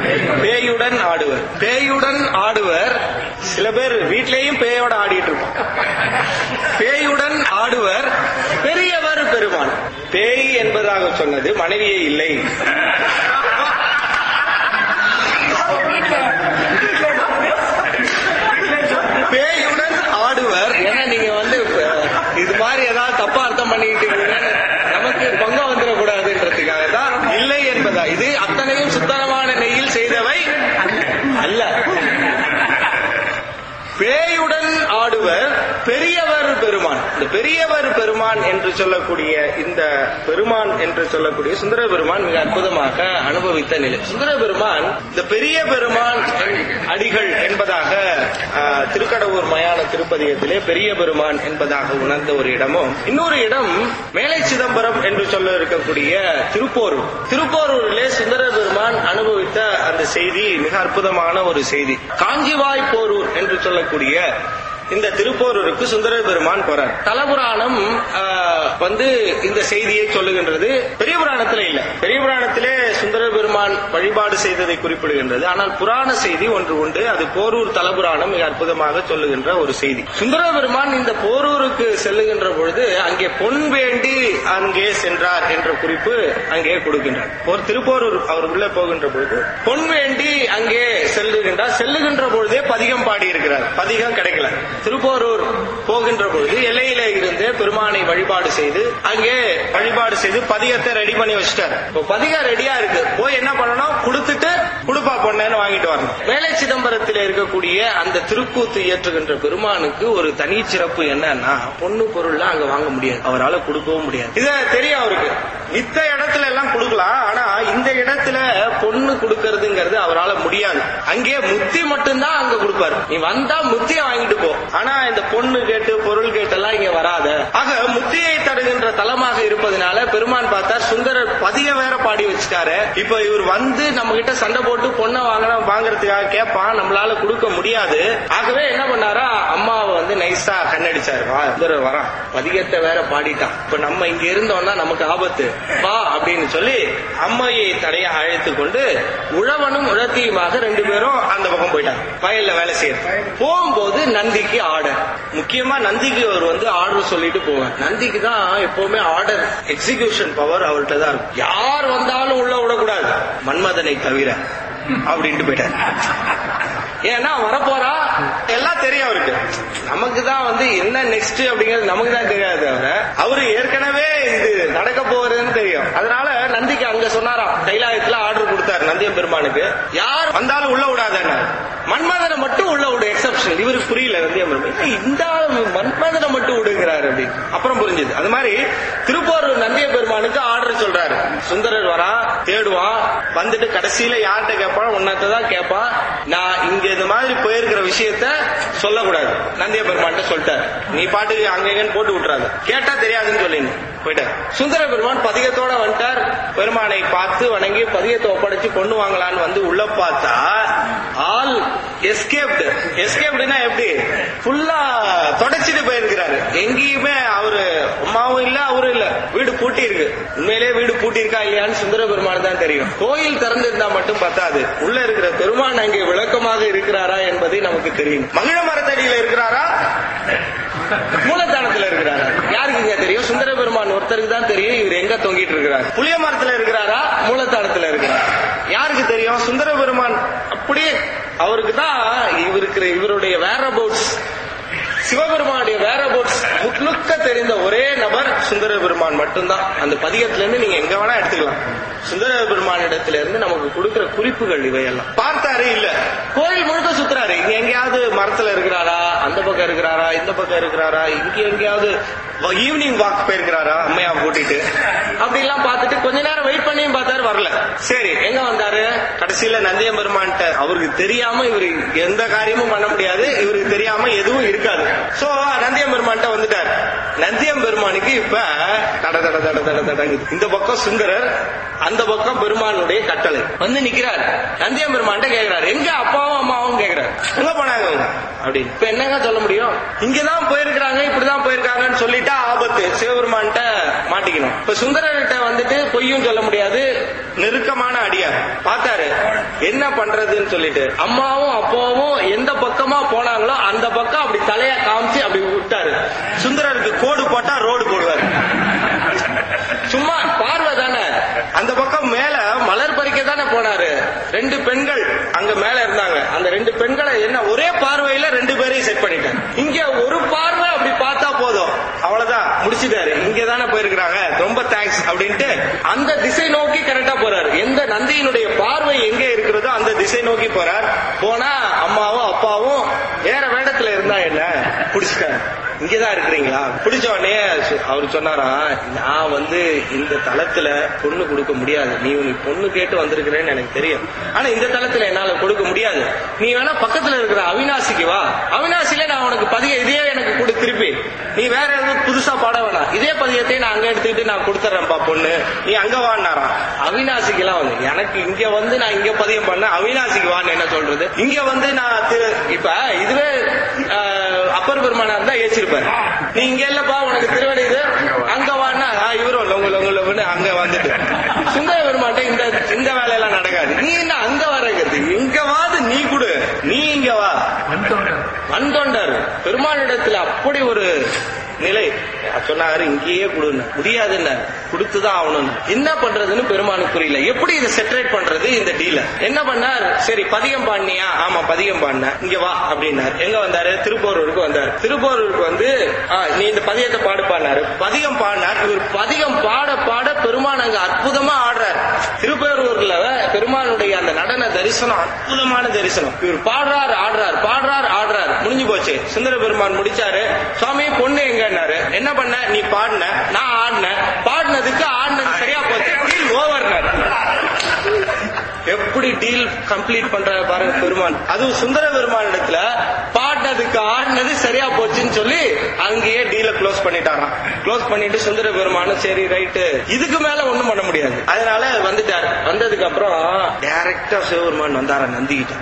பேயுடன் ஆடுவர் பேயுடன் ஆடுவர் சில பேர் வீட்லயும் பேயோட ஆடிட்டு இருப்பான் பேயுடன் ஆடுவர் பெரியவர் பெருமான் பேய் என்பதாக சொன்னது மனைவியே இல்லை பேயுடன் ஆடுவர் ஏன்னா நீங்க வந்து அஹ், இது மாதிரி ஏதாவது தப்பா அர்த்தம் பண்ணிக்கிட்டு இருக்கீங்கன்னு நமக்கு பங்கம் வந்துடக்கூடாதுன்றதுக்காக தான் இல்லை என்பதா இது அத்தனையும் சுத்தமான நெய்யில் செய்தவை அல்ல பேயுடன் ஆடுவர் பெரியவர் பெருமான் இந்த பெரியவர் பெருமான் என்று சொல்லக்கூடிய இந்த பெருமான் என்று சொல்லக்கூடிய சுந்தர பெருமான் மிக அற்புதமாக அனுபவித்த நிலை சுந்தர பெருமான் இந்த பெரிய பெருமான் அடிகள் என்பதாக ஆஹ், திருக்கடவுர் மயான திருப்பதிகத்திலே பெரிய பெருமான் என்பதாக உணர்ந்த ஒரு இடமும் இன்னொரு இடம் மேலை சிதம்பரம் என்று சொல்ல இருக்கக்கூடிய திருப்போரூர் திருப்போரூரிலே சுந்தர பெருமான் அனுபவித்த அந்த செய்தி மிக அற்புதமான ஒரு செய்தி காஞ்சிவாய் போரூர் என்று சொல்லக்கூடிய இந்த திருப்போரூருக்கு சுந்தர பெருமான் போறார் தலபுராணம் ஆஹ், வந்து இந்த செய்தியை சொல்லுகின்றது பெரிய புராணத்துல இல்ல பெரிய புராணத்திலே சுந்தர பெருமான் வழிபாடு செய்ததை குறிப்பிடுகின்றது ஆனால் புராண செய்தி ஒன்று உண்டு அது போரூர் தலபுராணம் மிக அற்புதமாக சொல்லுகின்ற ஒரு செய்தி சுந்தர பெருமான் இந்த போரூருக்கு செல்லுகின்ற பொழுது அங்கே பொன் வேண்டி அங்கே சென்றார் என்ற குறிப்பு அங்கே கொடுக்கின்றார் ஒரு திருப்போரூர் அவர் உள்ள போகின்ற பொழுது பொன் வேண்டி அங்கே செல்லுகின்றார் செல்லுகின்ற பொழுதே பதிகம் பாடி இருக்கிறார் பதிகம் கிடைக்கல திருப்போரூர் போகின்ற பொழுது எல்லையில இருந்து பெருமானை வழிபாடு செய்து அங்கே வழிபாடு செய்து பதிகத்தை ரெடி பண்ணி வச்சுட்டாரு இப்போ பதிகம் ரெடியா இருக்கு போய் என்ன பண்ணணும் கொடுத்துட்டு குடுப்பா பொண்ணேன்னு வாங்கிட்டு வரணும் மேலை சிதம்பரத்தில் இருக்கக்கூடிய அந்த திருக்கூத்து இயற்றுகின்ற பெருமானுக்கு ஒரு தனி சிறப்பு என்னன்னா பொண்ணு பொருள்லாம் அங்க வாங்க முடியாது அவரால் கொடுக்கவும் முடியாது இத தெரியும் அவருக்கு மித்த இடத்துல எல்லாம் கொடுக்கலாம் ஆனா இந்த இடத்துல பொண்ணு கொடுக்கறதுங்கிறது அவரால் முடியாது அங்கே முத்தி மட்டும்தான் அங்க கொடுப்பாரு நீ வந்தா முத்திய வாங்கிட்டு போ ஆனா இந்த பொண்ணு கேட்டு பொருள் கேட்டெல்லாம் இங்க வராத ஆக முத்தியை தருகின்ற தலமாக இருப்பதனால பெருமான் பார்த்தார் சுந்தரர் பதிய வேற பாடி வச்சுட்டாரு இப்ப இவர் வந்து நம்ம கிட்ட சண்டை போட்டு பொண்ணை வாங்கணும் வாங்குறதுக்காக கேட்பான் நம்மளால கொடுக்க முடியாது ஆகவே என்ன பண்ணாரா அம்மாவை வந்து நைஸா கண்ணடிச்சாரு வா சுந்தரர் வரான் பதிகத்தை வேற பாடிட்டான் இப்ப நம்ம இங்க இருந்தோம்னா நமக்கு ஆபத்து வா அப்படின்னு சொல்லி அம்மையை தடைய அழைத்து கொண்டு உழவனும் உழத்தியுமாக ரெண்டு பேரும் அந்த பக்கம் போயிட்டாங்க வயல்ல வேலை செய்யறது போகும்போது நந்திக்கு ஆர்டர் முக்கியமா நந்திக்கு அவர் வந்து ஆர்டர் சொல்லிட்டு போவேன் நந்திக்கு தான் எப்பவுமே ஆர்டர் எக்ஸிகியூஷன் பவர் அவர்கிட்ட தான் இருக்கும் யார் வந்தாலும் உள்ள விடக்கூடாது மன்மதனை தவிர அப்படின்ட்டு போயிட்டார் ஏன்னா வரப்போறா எல்லாம் தெரியும் அவருக்கு நமக்கு தான் வந்து என்ன நெக்ஸ்ட் அப்படிங்கிறது நமக்கு தான் தெரியாது தவிர அவரு ஏற்கனவே இது நடக்க போறதுன்னு தெரியும் அதனால நந்திக்கு அங்க சொன்னாராம் கைலாயத்துல ஆர்டர் கொடுத்தாரு நந்தியம் பெருமானுக்கு யார் வந்தாலும் உள்ள விடாதன்னு மன்மதனை மட்டும் உள்ள விடு எக்ஸப்ஷன் இவருக்கு புரியல நந்தியம் பெருமான் என்ன இந்த ஆளு மன்மதனை மட்டும் விடுங்கிறாரு அப்படின்னு அப்புறம் புரிஞ்சுது அது மாதிரி திருப்பூர் நந்திய பெருமானுக்கு ஆர்டர் சொல்றாரு சுந்தரர் வரா தேடுவான் வந்துட்டு கடைசியில யார்கிட்ட கேட்பான் உன்னத்தை தான் கேட்பான் நான் இங்க இந்த மாதிரி போயிருக்கிற விஷயத்த சொல்லக்கூடாது நந்திய பெருமான்ட்ட சொல்லிட்டாரு நீ பாட்டுக்கு அங்க எங்கன்னு போட்டு விட்டுறாது கேட்டா தெரியாதுன்னு சொல்லின்னு போயிட்டார் சுந்தர பெருமான் பதிகத்தோட வந்துட்டார் பெருமானை பார்த்து வணங்கி பதிகத்தை ஒப்படைச்சு கொண்டு வாங்கலான்னு வந்து உள்ள பார்த்தா ஆல் எஸ்கேப்டு எஸ்கேப்டுனா எப்படி ஃபுல்லா தொடச்சிட்டு போயிருக்கிறாரு எங்கேயுமே அவரு அம்மாவும் இல்ல அவரும் இல்ல வீடு பூட்டி இருக்கு உண்மையிலேயே வீடு பூட்டி இருக்கா இல்லையான்னு சுந்தர பெருமான் தான் தெரியும் கோயில் திறந்திருந்தா மட்டும் பத்தாது உள்ள இருக்கிற பெருமான் அங்கே விளக்கமாக இருக்கிறாரா என்பதை நமக்கு தெரியும் மகிழ மரத்தடியில இருக்கிறாரா மூலத்தானத்துல இருக்கிறாரா யாருக்கு இங்க தெரியும் சுந்தர பெருமான் ஒருத்தருக்கு தான் தெரியும் இவர் எங்க தொங்கிட்டு இருக்கிறார் புளிய மரத்துல இருக்கிறாரா மூலத்தானத்துல இருக்கிறார் யாருக்கு தெரியும் சுந்தர பெருமான் அப்படியே அவருக்கு தான் இவருக்கு இவருடைய வேற அபவுட்ஸ் சிவபெருமானுடைய வேற அபவுட்ஸ் முழுக்க தெரிந்த ஒரே நபர் சுந்தர பெருமான் மட்டும்தான் அந்த பதிகத்துல இருந்து நீங்க எங்க வேணா எடுத்துக்கலாம் சுந்தர பெருமானிடத்துல இருந்து நமக்கு கொடுக்கிற குறிப்புகள் இவையெல்லாம் பார்த்தாரு இல்ல கோயில் முழுக்க சுத்துறாரு இங்க எங்கேயாவது மரத்துல இருக்கிறாரா அந்த பக்கம் இருக்கிறாரா இந்த பக்கம் இருக்கிறாரா இங்க எங்கேயாவது ஈவினிங் வாக் போயிருக்கிறாரா அம்மையா கூட்டிட்டு அப்படி எல்லாம் பார்த்துட்டு கொஞ்ச நேரம் வெயிட் பண்ணியும் பார்த்தாரு வரல சரி எங்க வந்தாரு கடைசியில நந்தியம் பெருமான்ட்ட அவருக்கு தெரியாம இவரு எந்த காரியமும் பண்ண முடியாது இவருக்கு தெரியாம எதுவும் இருக்காது சோ நந்தியம் பெருமான்ட்ட வந்துட்டார் நந்தியம் பெருமானுக்கு இப்ப தட தட தட தட தடங்குது இந்த பக்கம் சுந்தரர் அந்த பக்கம் பெருமானுடைய கட்டளை வந்து நிக்கிறார் நந்தியம் பெருமான்ட்ட கேக்குறாரு எங்க அப்பாவும் அம்மாவும் கேக்குறாரு எங்க போனாங்க அவங்க அப்படின்னு இப்ப என்னங்க சொல்ல முடியும் இங்கதான் போயிருக்கிறாங்க இப்படிதான் போயிருக்காங்கன்னு சொல்லிட்டா ஆபத்து சிவபெருமான்ட்ட மாட்டிக்கணும் இப்ப சுந்தரர்கிட்ட வந்துட்டு பொய்யும் சொல்ல முடியாது நெருக்கமான அடியார் பார்த்தாரு என்ன பண்றதுன்னு சொல்லிட்டு அம்மாவும் அப்பாவும் எந்த பக்கமா போனாங்களோ அந்த பக்கம் அப்படி தலைய காமிச்சு அப்படி விட்டாரு சுந்தரருக்கு கோடு போட்டா ரோடு போடுவாரு சும்மா பார்வை தானே அந்த பக்கம் மேல மலர் பறிக்க தானே போனாரு ரெண்டு பெண்கள் அங்க மேல இருந்தாங்க அந்த ரெண்டு பெண்களை என்ன ஒரே பார்வையில ரெண்டு பேரையும் செட் பண்ணிட்டாங்க இங்க ஒரு பார்வை அப்படி பார்த்தா போதும் அவ்வளவுதான் முடிச்சிட்டாரு இங்க தானே போயிருக்கிறாங்க ரொம்ப தேங்க்ஸ் அப்படின்ட்டு அந்த திசை நோக்கி கரெக்டா போறாரு எந்த நந்தியினுடைய பார்வை எங்க இருக்கிறதோ அந்த திசை நோக்கி போறார் போனா அம்மாவும் அப்பாவும் வேற வேடத்துல இருந்தா என்ன புடிச்சிட்டாரு இங்கதான் இருக்கிறீங்களா பிடிச்ச உடனே சு- அவர் சொன்னாரா நான் வந்து இந்த தளத்துல பொண்ணு கொடுக்க முடியாது நீ உனக்கு பொண்ணு கேட்டு வந்திருக்கிறேன்னு எனக்கு தெரியும் ஆனா இந்த தளத்துல என்னால கொடுக்க முடியாது நீ வேணா பக்கத்துல இருக்கிற அவினாசிக்கு வா அவினாசில நான் உனக்கு பதிய இதே எனக்கு கொடு திருப்பி நீ வேற எதுவும் புதுசா பாட வேணாம் இதே பதியத்தை நான் அங்க எடுத்துக்கிட்டு நான் கொடுத்துறேன்ப்பா பொண்ணு நீ அங்க வான்னாராம் அவினாசிக்கு எல்லாம் வந்து எனக்கு இங்க வந்து நான் இங்க பதியம் பண்ண அவினாசிக்கு வான்னு என்ன சொல்றது இங்க வந்து நான் திரு இப்ப இதுவே ஆஹ், அப்பர் பெருமானா இருந்தா ஏச்சிருப்பாரு நீ இங்க இல்லப்பா உனக்கு திருவடி இது அங்க வான்னா ஆ, இவரும் லொங்கு லொங்கு லொங்குன்னு அங்க வந்துட்டு சுந்தர பெருமாட்ட இந்த இந்த வேலையெல்லாம் நடக்காது நீ என்ன அங்க வரங்கிறது இங்க வாது நீ கொடு நீ இங்க வா வந்தோண்டர் வந்தொண்டர் பெருமானிடத்துல அப்படி ஒரு நிலை சொன்னாரு இங்கேயே கொடுன்னு முடியாது என்ன கொடுத்துதான் ஆகணும் என்ன பண்றதுன்னு பெருமானுக்கு புரியல எப்படி இதை செட்டரேட் பண்றது இந்த டீல என்ன பண்ணார் சரி பதிகம் பாடினியா ஆமா பதிகம் பாடினேன் இங்க வா அப்படின்னாரு எங்க வந்தாரு திருப்போரூருக்கு வந்தாரு திருப்போரூருக்கு வந்து "ஆ, நீ இந்த பதியத்தை பாடு பாடினாரு பதிகம் பாடினார் இவர் பதிகம் பாட பாட பெருமான் அங்க அற்புதமா ஆடுறார் திருப்பேரூர்ல பெருமானுடைய அந்த நடன தரிசனம் அற்புதமான தரிசனம் இவர் பாடுறார் ஆடுறார் பாடுறார் ஆடுறார் முடிஞ்சு போச்சு சுந்தர பெருமான் முடிச்சாரு சுவாமி பொண்ணு எங்கன்னாரு என்ன பண்ண நீ பாடின நான் ஆடினேன் பாடினதுக்கு ஆடினது சரியா போச்சு டீல் ஓவர்னாரு எப்படி டீல் கம்ப்ளீட் பண்ற பாருங்க பெருமான் அதுவும் சுந்தர பெருமான் இடத்துல பாடினதுக்கு ஆடினது சரியா போச்சுன்னு சொல்லி அங்கேயே டீல க்ளோஸ் பண்ணிட்டாராம் க்ளோஸ் பண்ணிட்டு சுந்தர பெருமானும் சரி ரைட்டு இதுக்கு மேல ஒண்ணும் பண்ண முடியாது அதனால வந்துட்டார் வந்ததுக்கு அப்புறம் டைரக்டா சிவபெருமான் வந்தாரா நந்திக்கிட்ட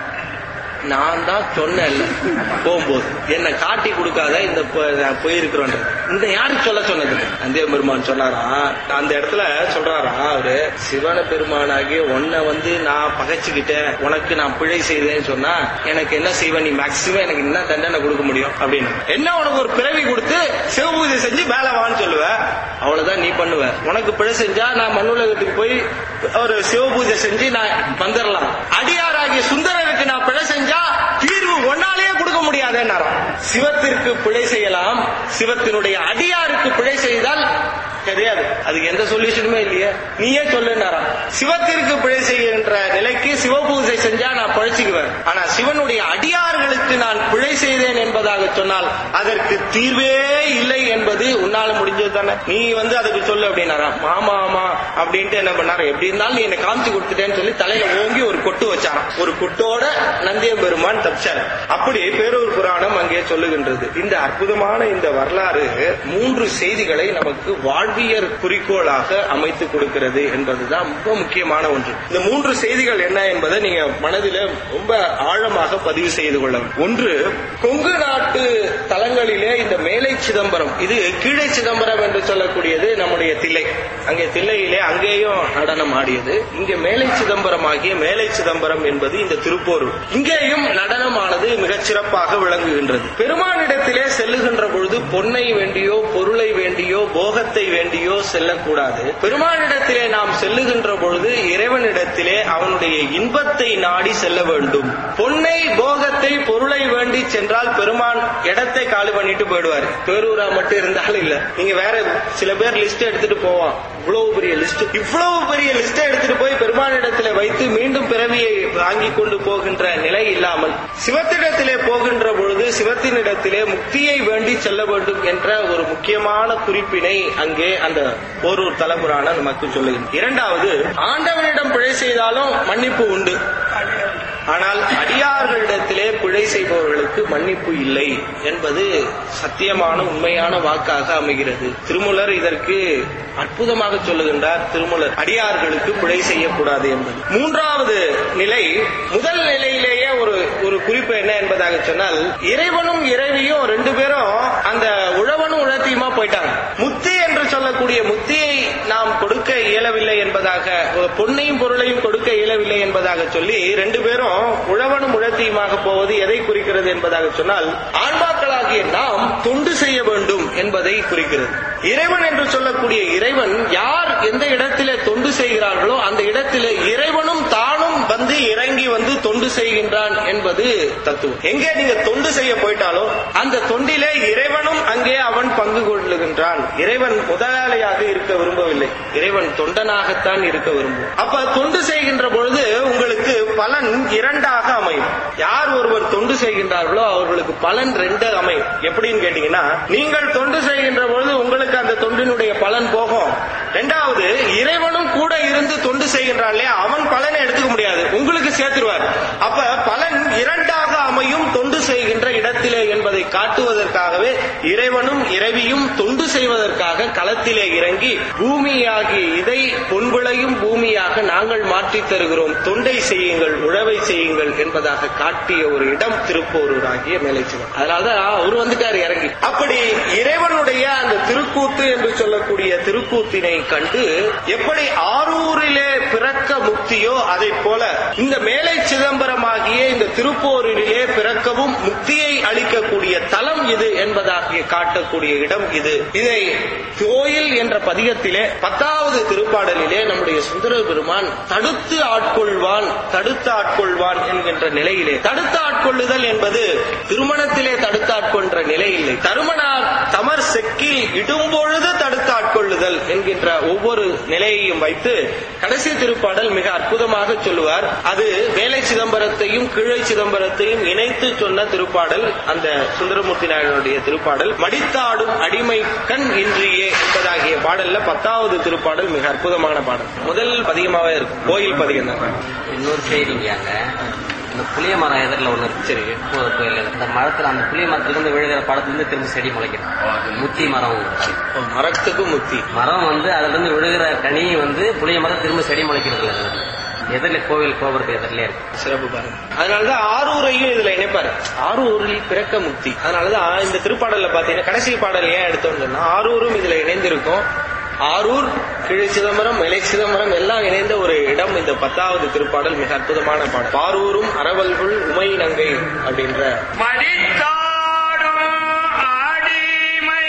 நான் தான் சொன்னேன்ல போகும்போது என்னை காட்டி கொடுக்காத இந்த ப- நான் போயிருக்கிறோன்ற இந்த யாரு சொல்ல சொன்னது நந்திய பெருமான் சொன்னாரா அந்த இடத்துல சொல்றாரா அவரு சிவன பெருமானாகிய உன்னை வந்து நான் பகைச்சுக்கிட்டேன் உனக்கு நான் பிழை செய்தேன்னு சொன்னா எனக்கு என்ன செய்வேன் நீ மேக்சிமம் எனக்கு என்ன தண்டனை கொடுக்க முடியும் அப்படின்னு என்ன உனக்கு ஒரு பிறவி கொடுத்து சிவபூஜை செஞ்சு மேல வான்னு சொல்லுவ அவ்வளவுதான் நீ பண்ணுவ உனக்கு பிழை செஞ்சா நான் மண்ணுலகத்துக்கு போய் ஒரு சிவபூஜை செஞ்சு நான் வந்துடலாம் அடியாராகிய சுந்தரருக்கு நான் பிழை செஞ்சா தீர்வு ஒன்னாலேயே கொடுக்க முடியாதுன்னாராம் சிவத்திற்கு பிழை செய்யலாம் சிவத்தினுடைய அடியாருக்கு பிழை செய்தால் கிடையாது அதுக்கு எந்த சொல்யூஷனுமே இல்லையே நீயே சொல்லுனாராம் சிவத்திற்கு பிழை செய்கின்ற நிலைக்கு சிவபூஜை செஞ்சா நான் பழிச்சுக்குவேன் ஆனா சிவனுடைய அடியார்களுக்கு நான் பிழை செய்தேன் என்பதாக சொன்னால் அதற்கு தீர்வே இல்லை என்பது உன்னால முடிஞ்சது தானே நீ வந்து அதுக்கு சொல்லு அப்படின்னாராம் ஆமா ஆமா அப்படின்ட்டு என்ன பண்ணாரு எப்படி இருந்தாலும் நீ என்ன காமிச்சு கொடுத்துட்டேன்னு சொல்லி தலையில ஓங்கி ஒரு கொட்டு வச்சாராம் ஒரு கொட்டோட நந்திய பெருமான் தப்பிச்சார் அப்படி பேரூர் புராணம் அங்கே சொல்லுகின்றது இந்த அற்புதமான இந்த வரலாறு மூன்று செய்திகளை நமக்கு வாழ்வியற் குறிக்கோளாக அமைத்து கொடுக்கிறது என்பதுதான் ரொம்ப முக்கியமான ஒன்று இந்த மூன்று செய்திகள் என்ன என்பதை நீங்க மனதில ரொம்ப ஆழமாக பதிவு செய்து கொள்ள வேண்டும். ஒன்று கொங்கு நாட்டு தலங்களிலே இந்த மேலை சிதம்பரம் இது கீழே சிதம்பரம் என்று சொல்லக்கூடியது நம்முடைய தில்லை அங்கே தில்லையிலே அங்கேயும் நடனம் ஆடியது இங்கே மேலை சிதம்பரம் ஆகிய மேலை சிதம்பரம் என்பது இந்த திருப்போரூர் இங்கேயும் நடனமானது மிகச் சிறப்பாக விளங்குகின்றது பெருமானிடத்திலே செல்லுகின்ற பொழுது பொன்னை வேண்டியோ பொருளை வேண்டியோ போகத்தை வேண்டியோ செல்லக்கூடாது பெருமானிடத்திலே நாம் செல்லுகின்ற பொழுது இறைவனிடத்திலே அவனுடைய இன்பத்தை நாடி செல்ல வேண்டும் பொன்னை போகத்தை பொருளை வேண்டி சென்றால் பெருமான் இடத்தை காலி பண்ணிட்டு போயிடுவார் பேரூரா மட்டும் இருந்தாலும் இல்ல நீங்க வேற சில பேர் லிஸ்ட் எடுத்துட்டு போவான் இவ்வளவு பெரிய லிஸ்ட் இவ்வளவு பெரிய லிஸ்ட் எடுத்துட்டு போய் பெருமானிடத்திலே வைத்து மீண்டும் பிறவியை வாங்கி கொண்டு போகின்ற நிலை இல்லாமல் சிவத்திடத்திலே போகின்ற பொழுது சிவத்தினிடத்திலே முக்தியை வேண்டி செல்ல வேண்டும் என்ற ஒரு முக்கியமான குறிப்பினை அங்கே அந்த போரூர் தலைமுறான நமக்கு சொல்லுகிறது இரண்டாவது ஆண்டவனிடம் பிழை செய்தாலும் மன்னிப்பு உண்டு ஆனால் அடியார்களிடத்திலே பிழை செய்பவர்களுக்கு மன்னிப்பு இல்லை என்பது சத்தியமான உண்மையான வாக்காக அமைகிறது திருமுலர் இதற்கு அற்புதமாக சொல்லுகின்றார் திருமுலர் அடியார்களுக்கு பிழை செய்யக்கூடாது என்பது மூன்றாவது நிலை முதல் நிலையிலேயே ஒரு ஒரு குறிப்பு என்ன என்பதாக சொன்னால் இறைவனும் இறைவியும் ரெண்டு பேரும் அந்த உழவனும் உழத்தியுமா போயிட்டாங்க முத்தி என்று சொல்லக்கூடிய முத்தியை நாம் கொடுக்க இயலவில்லை என்பதாக பொன்னையும் பொருளையும் கொடுக்க இயலவில்லை என்பதாக சொல்லி ரெண்டு பேரும் உழவனும் உழத்தியுமாக போவது எதை குறிக்கிறது என்பதாக சொன்னால் ஆன்மாக்களாகிய நாம் தொண்டு செய்ய வேண்டும் என்பதை குறிக்கிறது இறைவன் என்று சொல்லக்கூடிய இறைவன் யார் எந்த இடத்திலே தொண்டு செய்கிறார்களோ அந்த இடத்திலே இறைவனும் தானும் வந்து இறங்கி வந்து தொண்டு செய்கின்றான் என்பது தத்துவம் எங்கே நீங்க தொண்டு செய்ய போயிட்டாலும் அந்த தொண்டிலே இறைவனும் அங்கே அவன் பங்கு கொள்ளுகின்றான் இறைவன் முதலாளியாக இருக்க விரும்பவில்லை இறைவன் தொண்டனாகத்தான் இருக்க விரும்பும் அப்ப தொண்டு செய்கின்ற பொழுது உங்களுக்கு பலன் இரண்டாக அமையும் யார் ஒருவர் தொண்டு செய்கின்றார்களோ அவர்களுக்கு பலன் ரெண்டு அமையும் எப்படின்னு கேட்டீங்கன்னா நீங்கள் தொண்டு செய்கின்ற பொழுது உங்களுக்கு அந்த தொண்டினுடைய பலன் போகும் ரெண்டாவது இறைவனும் கூட இருந்து தொண்டு செய்கின்றான் இல்லையா அவன் பலனை எடுத்துக்க முடியாது உங்களுக்கு சேர்த்துருவார் அப்ப பலன் இரண்டாக அமையும் தொண்டு செய்கின்ற இடத்திலே என்பதை காட்டுவதற்காகவே இறைவனும் இறைவியும் தொண்டு செய்வதற்காக களத்திலே இறங்கி பூமியாகிய இதை பொன்விளையும் பூமியாக நாங்கள் மாற்றித் தருகிறோம் தொண்டை செய்யுங்கள் உழவை செய்யுங்கள் என்பதாக காட்டிய ஒரு இடம் திருப்போரூர் ஆகிய மேலைச்சிவன் அதனாலதான் அவர் வந்துட்டார் இறங்கி அப்படி இறைவனுடைய அந்த திருக்கூத்து என்று சொல்லக்கூடிய திருக்கூத்தினை கண்டு எப்படி ஆரூரில் ஆரூரிலே பிறக்க முக்தியோ அதை போல இந்த மேலை சிதம்பரமாகிய இந்த திருப்போரிலே பிறக்கவும் முக்தியை அளிக்கக்கூடிய தலம் இது என்பதாகிய காட்டக்கூடிய இடம் இது இதை கோயில் என்ற பதிகத்திலே பத்தாவது திருப்பாடலிலே நம்முடைய சுந்தர பெருமான் தடுத்து ஆட்கொள்வான் தடுத்து ஆட்கொள்வான் என்கின்ற நிலையிலே தடுத்து ஆட்கொள்ளுதல் என்பது திருமணத்திலே தடுத்து ஆட்கொன்ற நிலை இல்லை தருமனார் தமர் செக்கில் இடும்பொழுது தடுத்து ஆட்கொள்ளுதல் என்கின்ற ஒவ்வொரு நிலையையும் வைத்து கடைசி திருப்பாடல் மிக அற்புதமாக சொல்லுவார் அது வேலை சிதம்பரத்தையும் கீழை சிதம்பரத்தையும் இணைத்து சொன்ன திருப்பாடல் அந்த சுந்தரமூர்த்தி நாயகனுடைய திருப்பாடல் மடித்தாடும் அடிமை கண் இன்றியே என்பதாகிய பாடல்ல பத்தாவது திருப்பாடல் மிக அற்புதமான பாடல் முதல் பதிகமாவே இருக்கும் கோயில் பதிகம் தான் இன்னொரு செய்திங்க அங்க இந்த புளிய மரம் எதிரில் ஒண்ணு இருக்கு சரி கோயில் கோயில் அந்த மரத்துல அந்த புளிய மரத்துல இருந்து விழுகிற பழத்துல இருந்து திரும்ப செடி முளைக்கும் முத்தி மரம் ஓ, மரத்துக்கு முத்தி மரம் வந்து அதுல இருந்து விழுகிற கனி வந்து புளிய மரம் திரும்ப செடி முளைக்கிறது இல்லை எதிரில் கோவில் கோபுரத்து எதிரிலே இருக்கு சிறப்பு பாருங்க அதனாலதான் ஆரூரையும் இதுல இணைப்பாரு ஆரூரில் பிறக்க முக்தி அதனாலதான் இந்த திருப்பாடல்ல பாத்தீங்கன்னா கடைசி பாடல் ஏன் எடுத்தோம்னு சொன்னா ஆரூரும் இதுல இணைந்திருக்கும் ஆரூர் கிழி சிதம்பரம் இலை சிதம்பரம் எல்லாம் இணைந்த ஒரு இடம் இந்த பத்தாவது திருப்பாடல் மிக அற்புதமான பாடல் பாரூரும் அரவல்குள் உமை நங்கை அப்படின்ற மடித்தாடும் அடிமைகள்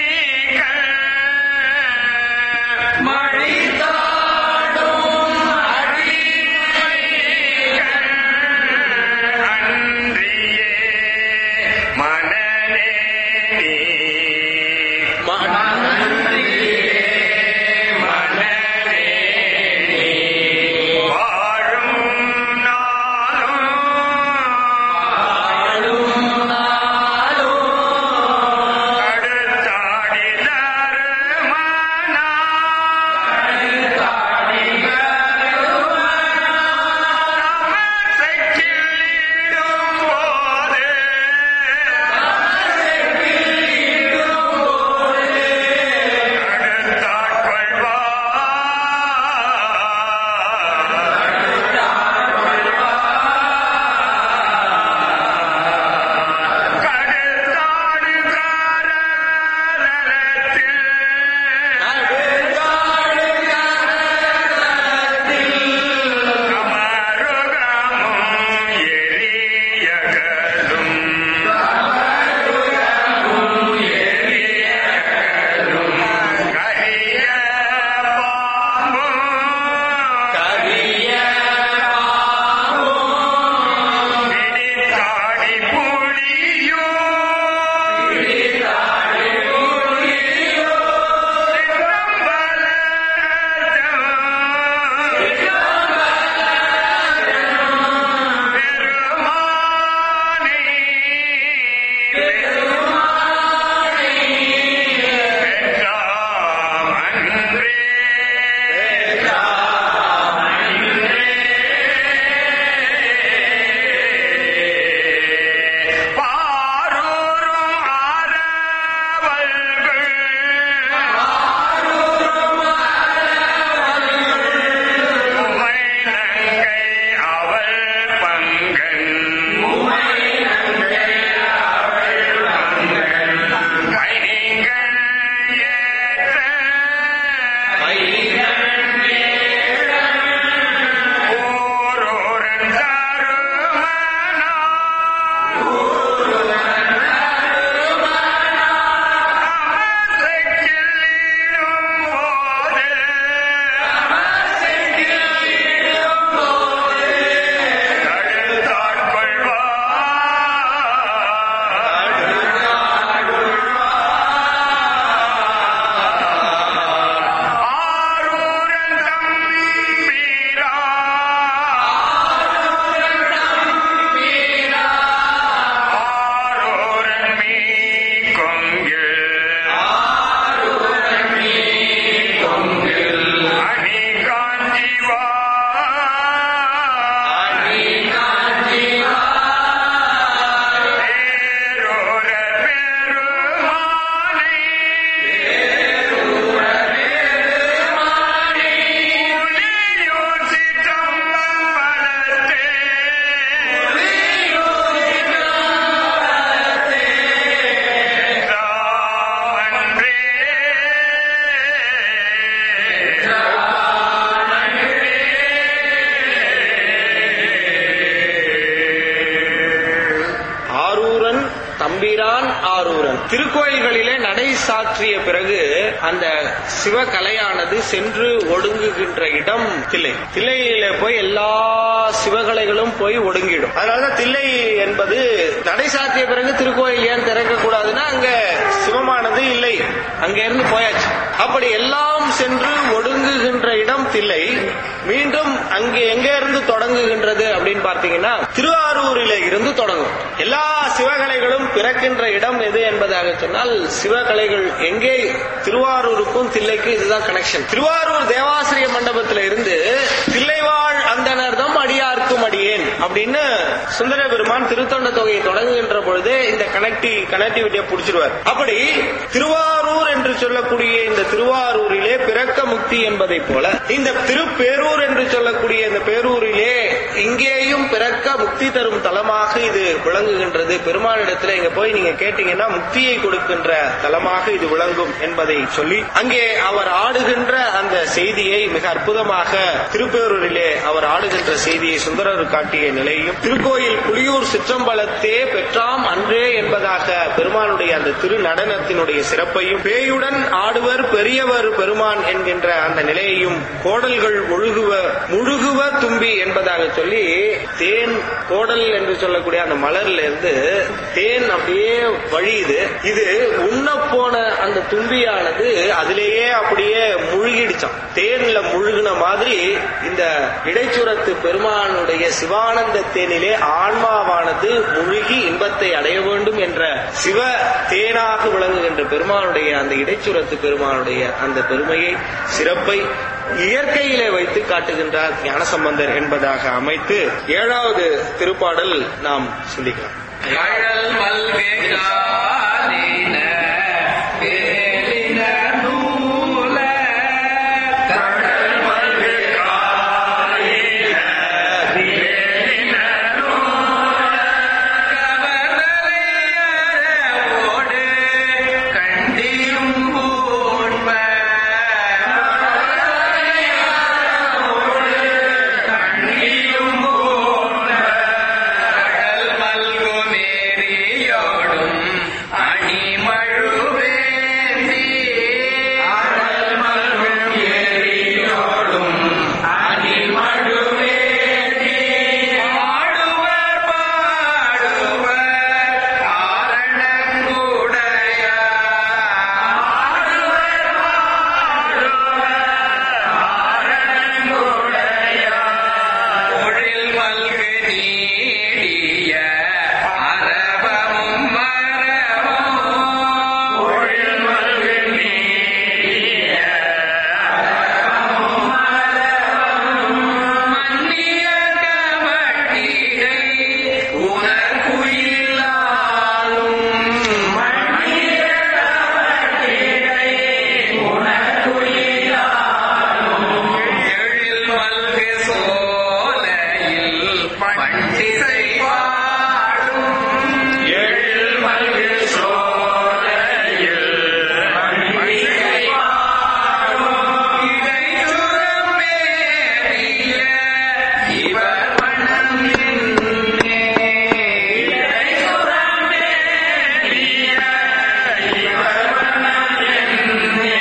மடித்தாடும் அன்றியே மனநே நீ வாழும் நாளும் ஆரூரன் திருக்கோயில்களிலே நடை சாற்றிய பிறகு அந்த சிவகலையானது சென்று ஒடுங்குகின்ற இடம் தில்லை தில்லையில போய் எல்லா சிவகலைகளும் போய் ஒடுங்கிடும் அதனாலதான் தில்லை என்பது நடை சாற்றிய பிறகு திருக்கோயில் ஏன் திறக்க கூடாதுன்னா அங்க சிவமானது இல்லை அங்க இருந்து போயாச்சு அப்படி எல்லாம் சென்று ஒடுங்குகின்ற இடம் தில்லை மீண்டும் அங்கே எங்க இருந்து தொடங்குகின்றது அப்படின்னு பார்த்தீங்கன்னா திருவாரூரில இருந்து தொடங்கும் எல்லா சிவகலைகளும் பிறக்கின்ற இடம் எது என்பதாக சொன்னால் சிவகலைகள் எங்கே திருவாரூருக்கும் தில்லைக்கும் இதுதான் கனெக்ஷன் திருவாரூர் தேவாசிரிய மண்டபத்தில இருந்து தில்லைவாழ் அந்தனர்தம் அடியார்க்கும் அடியேன் அப்படின்னு சுந்தர பெருமான் திருத்தொண்ட தொகையை தொடங்குகின்ற பொழுதே இந்த கனெக்டி கனெக்டிவிட்டியை புடிச்சிருவார் அப்படி திருவாரூர் என்று சொல்லக்கூடிய இந்த திருவாரூரிலே பிறக்க முக்தி என்பதை போல இந்த திருப்பேரூர் என்று சொல்லக்கூடிய இந்த பேரூரிலே இங்கேயும் பிறக்க முக்தி தரும் தலமாக இது விளங்குகின்றது பெருமானிடத்துல இங்க போய் நீங்க கேட்டீங்கன்னா முக்தியை கொடுக்கின்ற தலமாக இது விளங்கும் என்பதை சொல்லி அங்கே அவர் ஆடுகின்ற அந்த செய்தியை மிக அற்புதமாக திருப்பேரூரிலே அவர் ஆடுகின்ற செய்தியை சுந்தரர் காட்டிய நிலையும் திருக்கோயில் புலியூர் சிற்றம்பலத்தே பெற்றாம் அன்றே என்பதாக பெருமானுடைய அந்த திரு நடனத்தினுடைய சிறப்பையும் பேயுடன் ஆடுவர் பெரியவர் பெருமான் என்கின்ற அந்த நிலையையும் கோடல்கள் முழுகுவ முழுகுவ தும்பி என்பதாக சொல்லி தேன் கோடல் என்று சொல்லக்கூடிய அந்த மலர்ல இருந்து தேன் அப்படியே வழியுது இது உண்ண போன அந்த தும்பியானது அதிலேயே அப்படியே முழுகிடுச்சான் தேன்ல முழுகின மாதிரி இந்த இடைச்சுரத்து பெருமானுடைய சிவானந்த தேனிலே ஆன்மாவானது முழுகி இன்பத்தை அடைய வேண்டும் என்ற சிவ தேனாக விளங்குகின்ற பெருமானுடைய அந்த இடைச்சுரத்து பெருமானுடைய அந்த பெருமையை சிறப்பை இயற்கையிலே வைத்து காட்டுகின்றார் ஞானசம்பந்தர் என்பதாக அமைத்து ஏழாவது திருப்பாடல் நாம் சிந்திக்கலாம் கழல் மல்கு காலின வேலின நூல கழல் மல்கு காலின வேலின நூல கவலையரோடு கண்டியும் பூண்ப கண்டியும் பூண்ப கடல் மல்கு மேரியோடும் அணிமழுவேந்தி கடல் மல்கு மேரியோடும் அணிமழுவேந்தி பாடுவர் பாடுவர் ஆரணங்குடைய பாடுவர் பொழில் மல்கு நீடிய அரவமும் மரமும் பொழில் மல்கு நீடிய அரவமும் மரமும் மன்னிய கவட்டியை உணர்குயிலாலும் மன்னிய கவட்டியை உணர்குயிலாலும் எழில் மல்கு சோலையில் பண்டிசை பாடும் எழில் மல்கு சோலையில் பண்டிசை பாடும் இடைச்சுரம் மேறிய இவர் மனம் நின்னே இடைச்சுரம் மேறிய இவர் மனம் நின்னே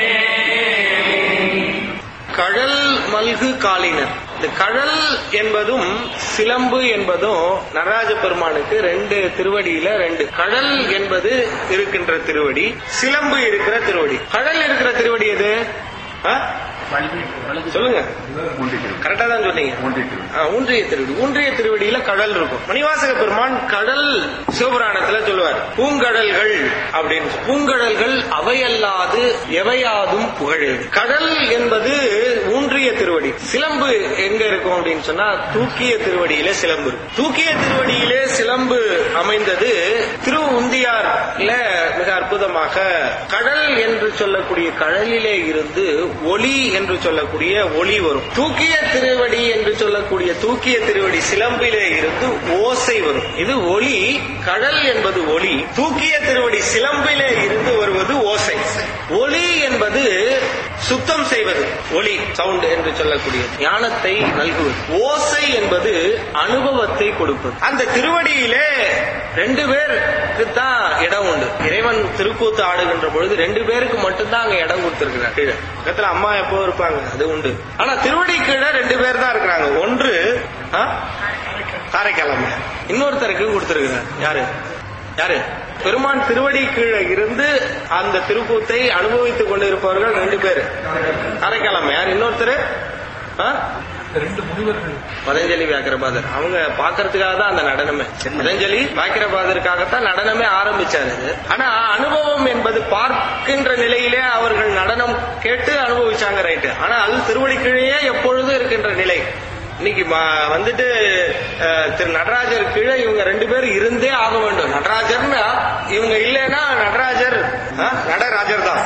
கழல் மல்கு காலினர் இந்த கழல் என்பதும் சிலம்பு என்பதும் நடராஜ பெருமானுக்கு ரெண்டு திருவடியில ரெண்டு கழல் என்பது இருக்கின்ற திருவடி சிலம்பு இருக்கிற திருவடி கழல் இருக்கிற திருவடி எது ஆ? சொல்லுங்க கரெக்டா தான் சொன்னீங்க ஆ, ஊன்றிய திருவடி ஊன்றிய திருவடியில கடல் இருக்கும் மணிவாசக பெருமான் கடல் சிவபுராணத்துல சொல்லுவார் பூங்கடல்கள் அப்படின்னு சொல்லி. பூங்கடல்கள் அவையல்லாது எவையாதும் புகழேது கடல் என்பது ஊன்றிய திருவடி சிலம்பு எங்க இருக்கும் அப்படின்னு சொன்னா தூக்கிய திருவடியில சிலம்பு இருக்கும் தூக்கிய திருவடியிலே சிலம்பு அமைந்தது திரு உந்தியார்ல மிக அற்புதமாக கடல் என்று சொல்லக்கூடிய கடலிலே இருந்து ஒளி என்று சொல்லக்கூடிய ஒளி வரும் தூக்கிய திருவடி என்று சொல்லக்கூடிய தூக்கிய திருவடி சிலம்பிலே இருந்து ஓசை வரும் இது ஒளி கடல் என்பது ஒளி தூக்கிய திருவடி சிலம்பிலே இருந்து வருவது ஓசை ஒளி என்பது சுத்தம் செய்வது ஒலி சவுண்ட் என்று சொல்லக்கூடிய ஞானத்தை நல்குவது ஓசை என்பது அனுபவத்தை கொடுப்பது அந்த திருவடியிலே ரெண்டு பேருக்கு தான் இடம் உண்டு இறைவன் திருக்கூத்து ஆடுகின்ற பொழுது ரெண்டு பேருக்கு மட்டும்தான் அங்க இடம் கொடுத்திருக்கிறார் கீழே பக்கத்துல அம்மா எப்போ இருப்பாங்க அது உண்டு ஆனா திருவடி கீழே ரெண்டு பேர் தான் இருக்கிறாங்க ஒன்று ஆ? காரைக்கால் அம்மா இன்னொருத்தருக்கு கொடுத்திருக்கிறார் யாரு யாரு பெருமான் திருவடி கீழே இருந்து அந்த திருக்கூத்தை அனுபவித்துக் கொண்டிருப்பவர்கள் ரெண்டு பேரு காரைக்கால் அம்மையார் இன்னொருத்தர் ஆ? ரெண்டு முனிவர்கள் பதஞ்சலி வியாக்கிரபாதர் அவங்க பாக்குறதுக்காக தான் அந்த நடனமே பதஞ்சலி வியாக்கிரபாதருக்காகத்தான் நடனமே ஆரம்பிச்சாரு இது. ஆனா அனுபவம் என்பது பார்க்கின்ற நிலையிலே அவர்கள் நடனம் கேட்டு அனுபவிச்சாங்க ரைட்டு ஆனால் திருவடி கீழே எப்பொழுதும் இருக்கின்ற நிலை இன்னைக்கு ம- வந்துட்டு அஹ், திரு நடராஜர் கீழே இவங்க ரெண்டு பேரும் இருந்தே ஆக வேண்டும் நடராஜர்னா இவங்க இல்லைன்னா நடராஜர் ஆ, நடராஜர் தான்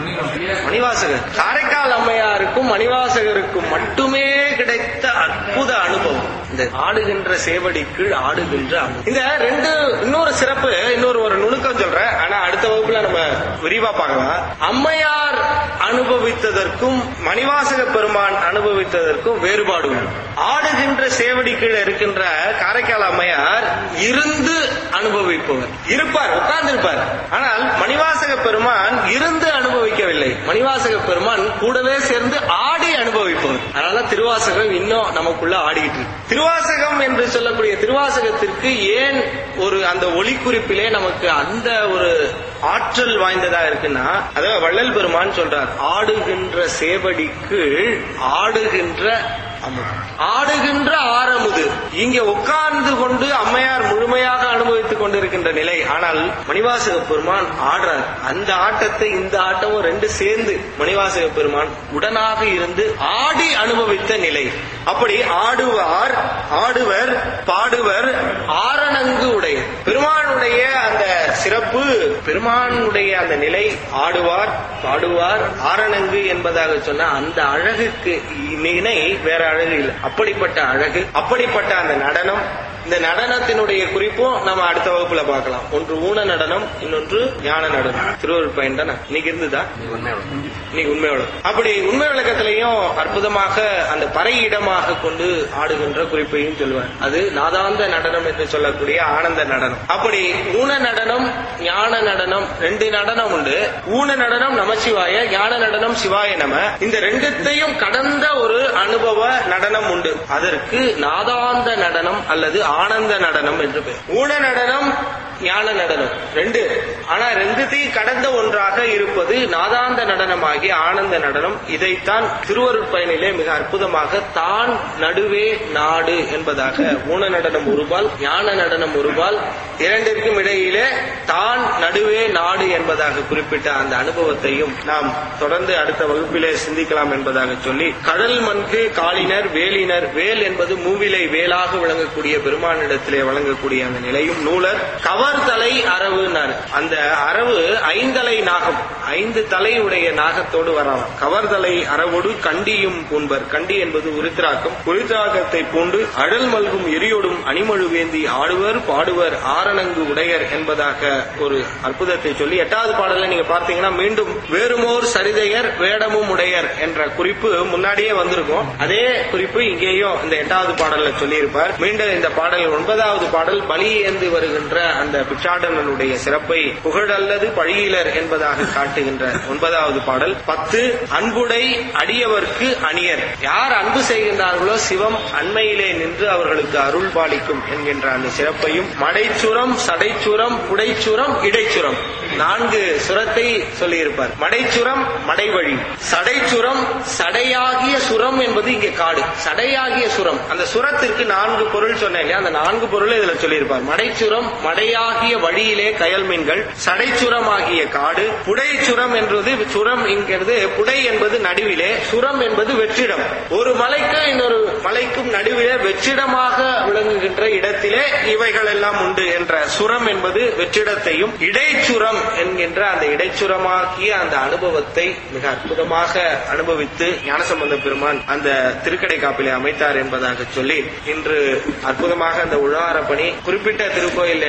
மணிவாசகர் காரைக்கால் அம்மையாருக்கும் மணிவாசகருக்கும் மட்டுமே கிடைத்த அற்புத அனுபவம் இந்த ஆடுகின்ற சேவடி கீழ் ஆடுகின்ற அனுபவம் இந்த ரெண்டு இன்னொரு சிறப்பு இன்னொரு ஒரு நுணுக்கம் சொல்றேன் ஆனா அடுத்த வகுப்புல நம்ம விரிவா பார்க்கலாம் அம்மையார் அனுபவித்ததற்கும் மணிவாசக பெருமான் அனுபவித்ததற்கும் வேறுபாடு உண்டு ஆடுகின்ற சேவடி கீழே இருக்கின்ற காரைக்கால் அம்மையார் இருந்து அனுபவிப்பவர் இருப்பார் உட்கார்ந்து இருப்பார் ஆனால் மணிவாசக பெருமான் இருந்து அனுபவிக்கவில்லை மணிவாசக பெருமான் கூடவே சேர்ந்து ஆடி அனுபவிப்பவர் அதனால திருவாசகம் இன்னும் நமக்குள்ள ஆடிக்கிட்டு இருக்கு திருவாசகம் என்று சொல்லக்கூடிய திருவாசகத்திற்கு ஏன் ஒரு அந்த ஒளிக்குறிப்பிலே நமக்கு அந்த ஒரு ஆற்றல் வாய்ந்ததா இருக்குன்னா அதாவது வள்ளல் பெருமான் சொல்றார் ஆடுகின்ற சேவடிக்கு ஆடுகின்ற அமுது ஆடுகின்ற ஆரமுது இங்க உட்கார்ந்து கொண்டு அம்மையார் முழுமையாக அனுபவித்துக் கொண்டிருக்கின்ற நிலை ஆனால் மணிவாசக பெருமான் ஆடுறார் அந்த ஆட்டத்தை இந்த ஆட்டமும் ரெண்டு சேர்ந்து மணிவாசக பெருமான் உடனாக இருந்து ஆடி அனுபவித்த நிலை அப்படி ஆடுவார் ஆடுவர் பாடுவர் ஆரணங்கு உடைய பெருமானுடைய அந்த சிறப்பு பெருமானுடைய அந்த நிலை ஆடுவார் பாடுவார் ஆரணங்கு என்பதாக சொன்ன அந்த அழகுக்கு இணை வேற அழகு இல்லை அப்படிப்பட்ட அழகு அப்படிப்பட்ட அந்த நடனம் இந்த நடனத்தினுடைய குறிப்பும் நம்ம அடுத்த வகுப்புல பார்க்கலாம் ஒன்று ஊன நடனம் இன்னொன்று ஞான நடனம் திருவருள் பயன் தானே இன்னைக்கு இருந்துதா இன்னைக்கு உண்மை விளக்கம் அப்படி உண்மை விளக்கத்திலையும் அற்புதமாக அந்த பறை இடமாக கொண்டு ஆடுகின்ற குறிப்பையும் சொல்லுவார் அது நாதாந்த நடனம் என்று சொல்லக்கூடிய ஆனந்த நடனம் அப்படி ஊன நடனம் ஞான நடனம் ரெண்டு நடனம் உண்டு ஊன நடனம் நமசிவாய ஞான நடனம் சிவாய நம இந்த ரெண்டுத்தையும் கடந்த ஒரு அனுபவ நடனம் உண்டு அதற்கு நாதாந்த நடனம் அல்லது ஆனந்த நடனம் என்று பெயர் ஊன நடனம் ஞான நடனம் ரெண்டு ஆனா ரெண்டுத்தையும் கடந்த ஒன்றாக இருப்பது நாதாந்த நடனமாகிய ஆனந்த நடனம் இதைத்தான் திருவருட் பயனிலே மிக அற்புதமாக தான் நடுவே நாடு என்பதாக ஊன நடனம் ஒருபால் ஞான நடனம் ஒருபால் இரண்டிற்கும் இடையிலே தான் நடுவே நாடு என்பதாக குறிப்பிட்ட அந்த அனுபவத்தையும் நாம் தொடர்ந்து அடுத்த வகுப்பிலே சிந்திக்கலாம் என்பதாக சொல்லி கடல் மண்கு காலினர் வேலினர் வேல் என்பது மூவிலை வேலாக விளங்கக்கூடிய பெருமானிடத்திலே வழங்கக்கூடிய அந்த நிலையும் நூலர் கவர்தலை அரவுனார் அந்த அரவு ஐந்தலை நாகம் ஐந்து தலை உடைய நாகத்தோடு வரலாம் கவர்தலை அரவோடு கண்டியும் பூண்பர் கண்டி என்பது உருத்திராக்கம் உருத்திராக்கத்தை பூண்டு அழல் மல்கும் எரியோடும் அணிமழுவேந்தி ஆடுவர் பாடுவர் ஆரணங்கு உடையர் என்பதாக ஒரு அற்புதத்தை சொல்லி எட்டாவது பாடல்ல நீங்க பார்த்தீங்கன்னா மீண்டும் வேறுமோர் சரிதையர் வேடமும் உடையர் என்ற குறிப்பு முன்னாடியே வந்திருக்கும் அதே குறிப்பு இங்கேயும் இந்த எட்டாவது பாடல்ல சொல்லியிருப்பார் மீண்டும் இந்த பாடல் ஒன்பதாவது பாடல் பலி ஏந்து வருகின்ற அந்த பிச்சாடனனுடைய சிறப்பை புகழல்லது பழியிலர் என்பதாக காட்டுகின்ற ஒன்பதாவது பாடல் பத்து அன்புடை அடியவர்க்கு அணியர் யார் அன்பு செய்கின்றார்களோ சிவம் அண்மையிலே நின்று அவர்களுக்கு அருள் பாலிக்கும் என்கின்ற அந்த சிறப்பையும் மடைச்சுரம் சடைச்சுரம் புடைச்சுரம் இடைச்சுரம் நான்கு சுரத்தை சொல்லியிருப்பார் மடைச்சுரம் மடைவழி சடைச்சுரம் சடையாகிய சுரம் என்பது இங்கே காடு சடையாகிய சுரம் அந்த சுரத்திற்கு நான்கு பொருள் சொன்னேன் இல்லையா அந்த நான்கு பொருள் இதுல சொல்லியிருப்பார் மடைச்சுரம் மடையாகிய வழியிலே கயல் மீன்கள் சடைச்சுரம் ஆகிய காடு புடைச்சுரம் என்பது சுரம் என்கிறது புடை என்பது நடுவிலே சுரம் என்பது வெற்றிடம் ஒரு மலைக்கு இன்னொரு மலைக்கும் நடுவிலே வெற்றிடமாக விளங்குகின்ற இடத்திலே இவைகள் எல்லாம் உண்டு என்ற சுரம் என்பது வெற்றிடத்தையும் இடைச்சுரம் என்கின்ற அந்த இடைச்சுரமாகிய அந்த அனுபவத்தை மிக அற்புதமாக அனுபவித்து ஞானசம்பந்த பெருமான் அந்த திருக்கடை காப்பிலே அமைத்தார் என்பதாக சொல்லி இன்று அற்புதமாக அந்த உழார பணி குறிப்பிட்ட திருக்கோயிலே நடைபெறா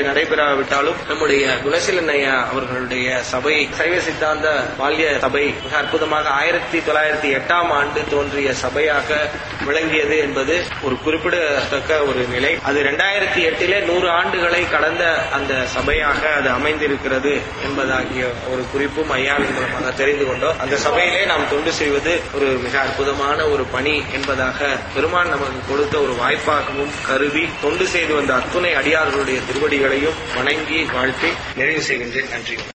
இல்லாவிட்டாலும் நம்முடைய குணசீலன் ஐயா அவர்களுடைய சபை சைவ சித்தாந்த பால்ய சபை மிக அற்புதமாக ஆயிரத்தி தொள்ளாயிரத்தி எட்டாம் ஆண்டு தோன்றிய சபையாக விளங்கியது என்பது ஒரு குறிப்பிடத்தக்க ஒரு நிலை அது இரண்டாயிரத்தி எட்டிலே நூறு ஆண்டுகளை கடந்த அந்த சபையாக அது அமைந்திருக்கிறது என்பதாகிய ஒரு குறிப்பும் ஐயாவின் மூலமாக தெரிந்து கொண்டோம் அந்த சபையிலே நாம் தொண்டு செய்வது ஒரு மிக அற்புதமான ஒரு பணி என்பதாக பெருமான் நமக்கு கொடுத்த ஒரு வாய்ப்பாகவும் கருதி தொண்டு செய்து வந்த அத்துணை அடியார்களுடைய திருவடிகளையும் வணங்கி வாழ்த்தி நிறைவு செய்கின்றேன் நன்றி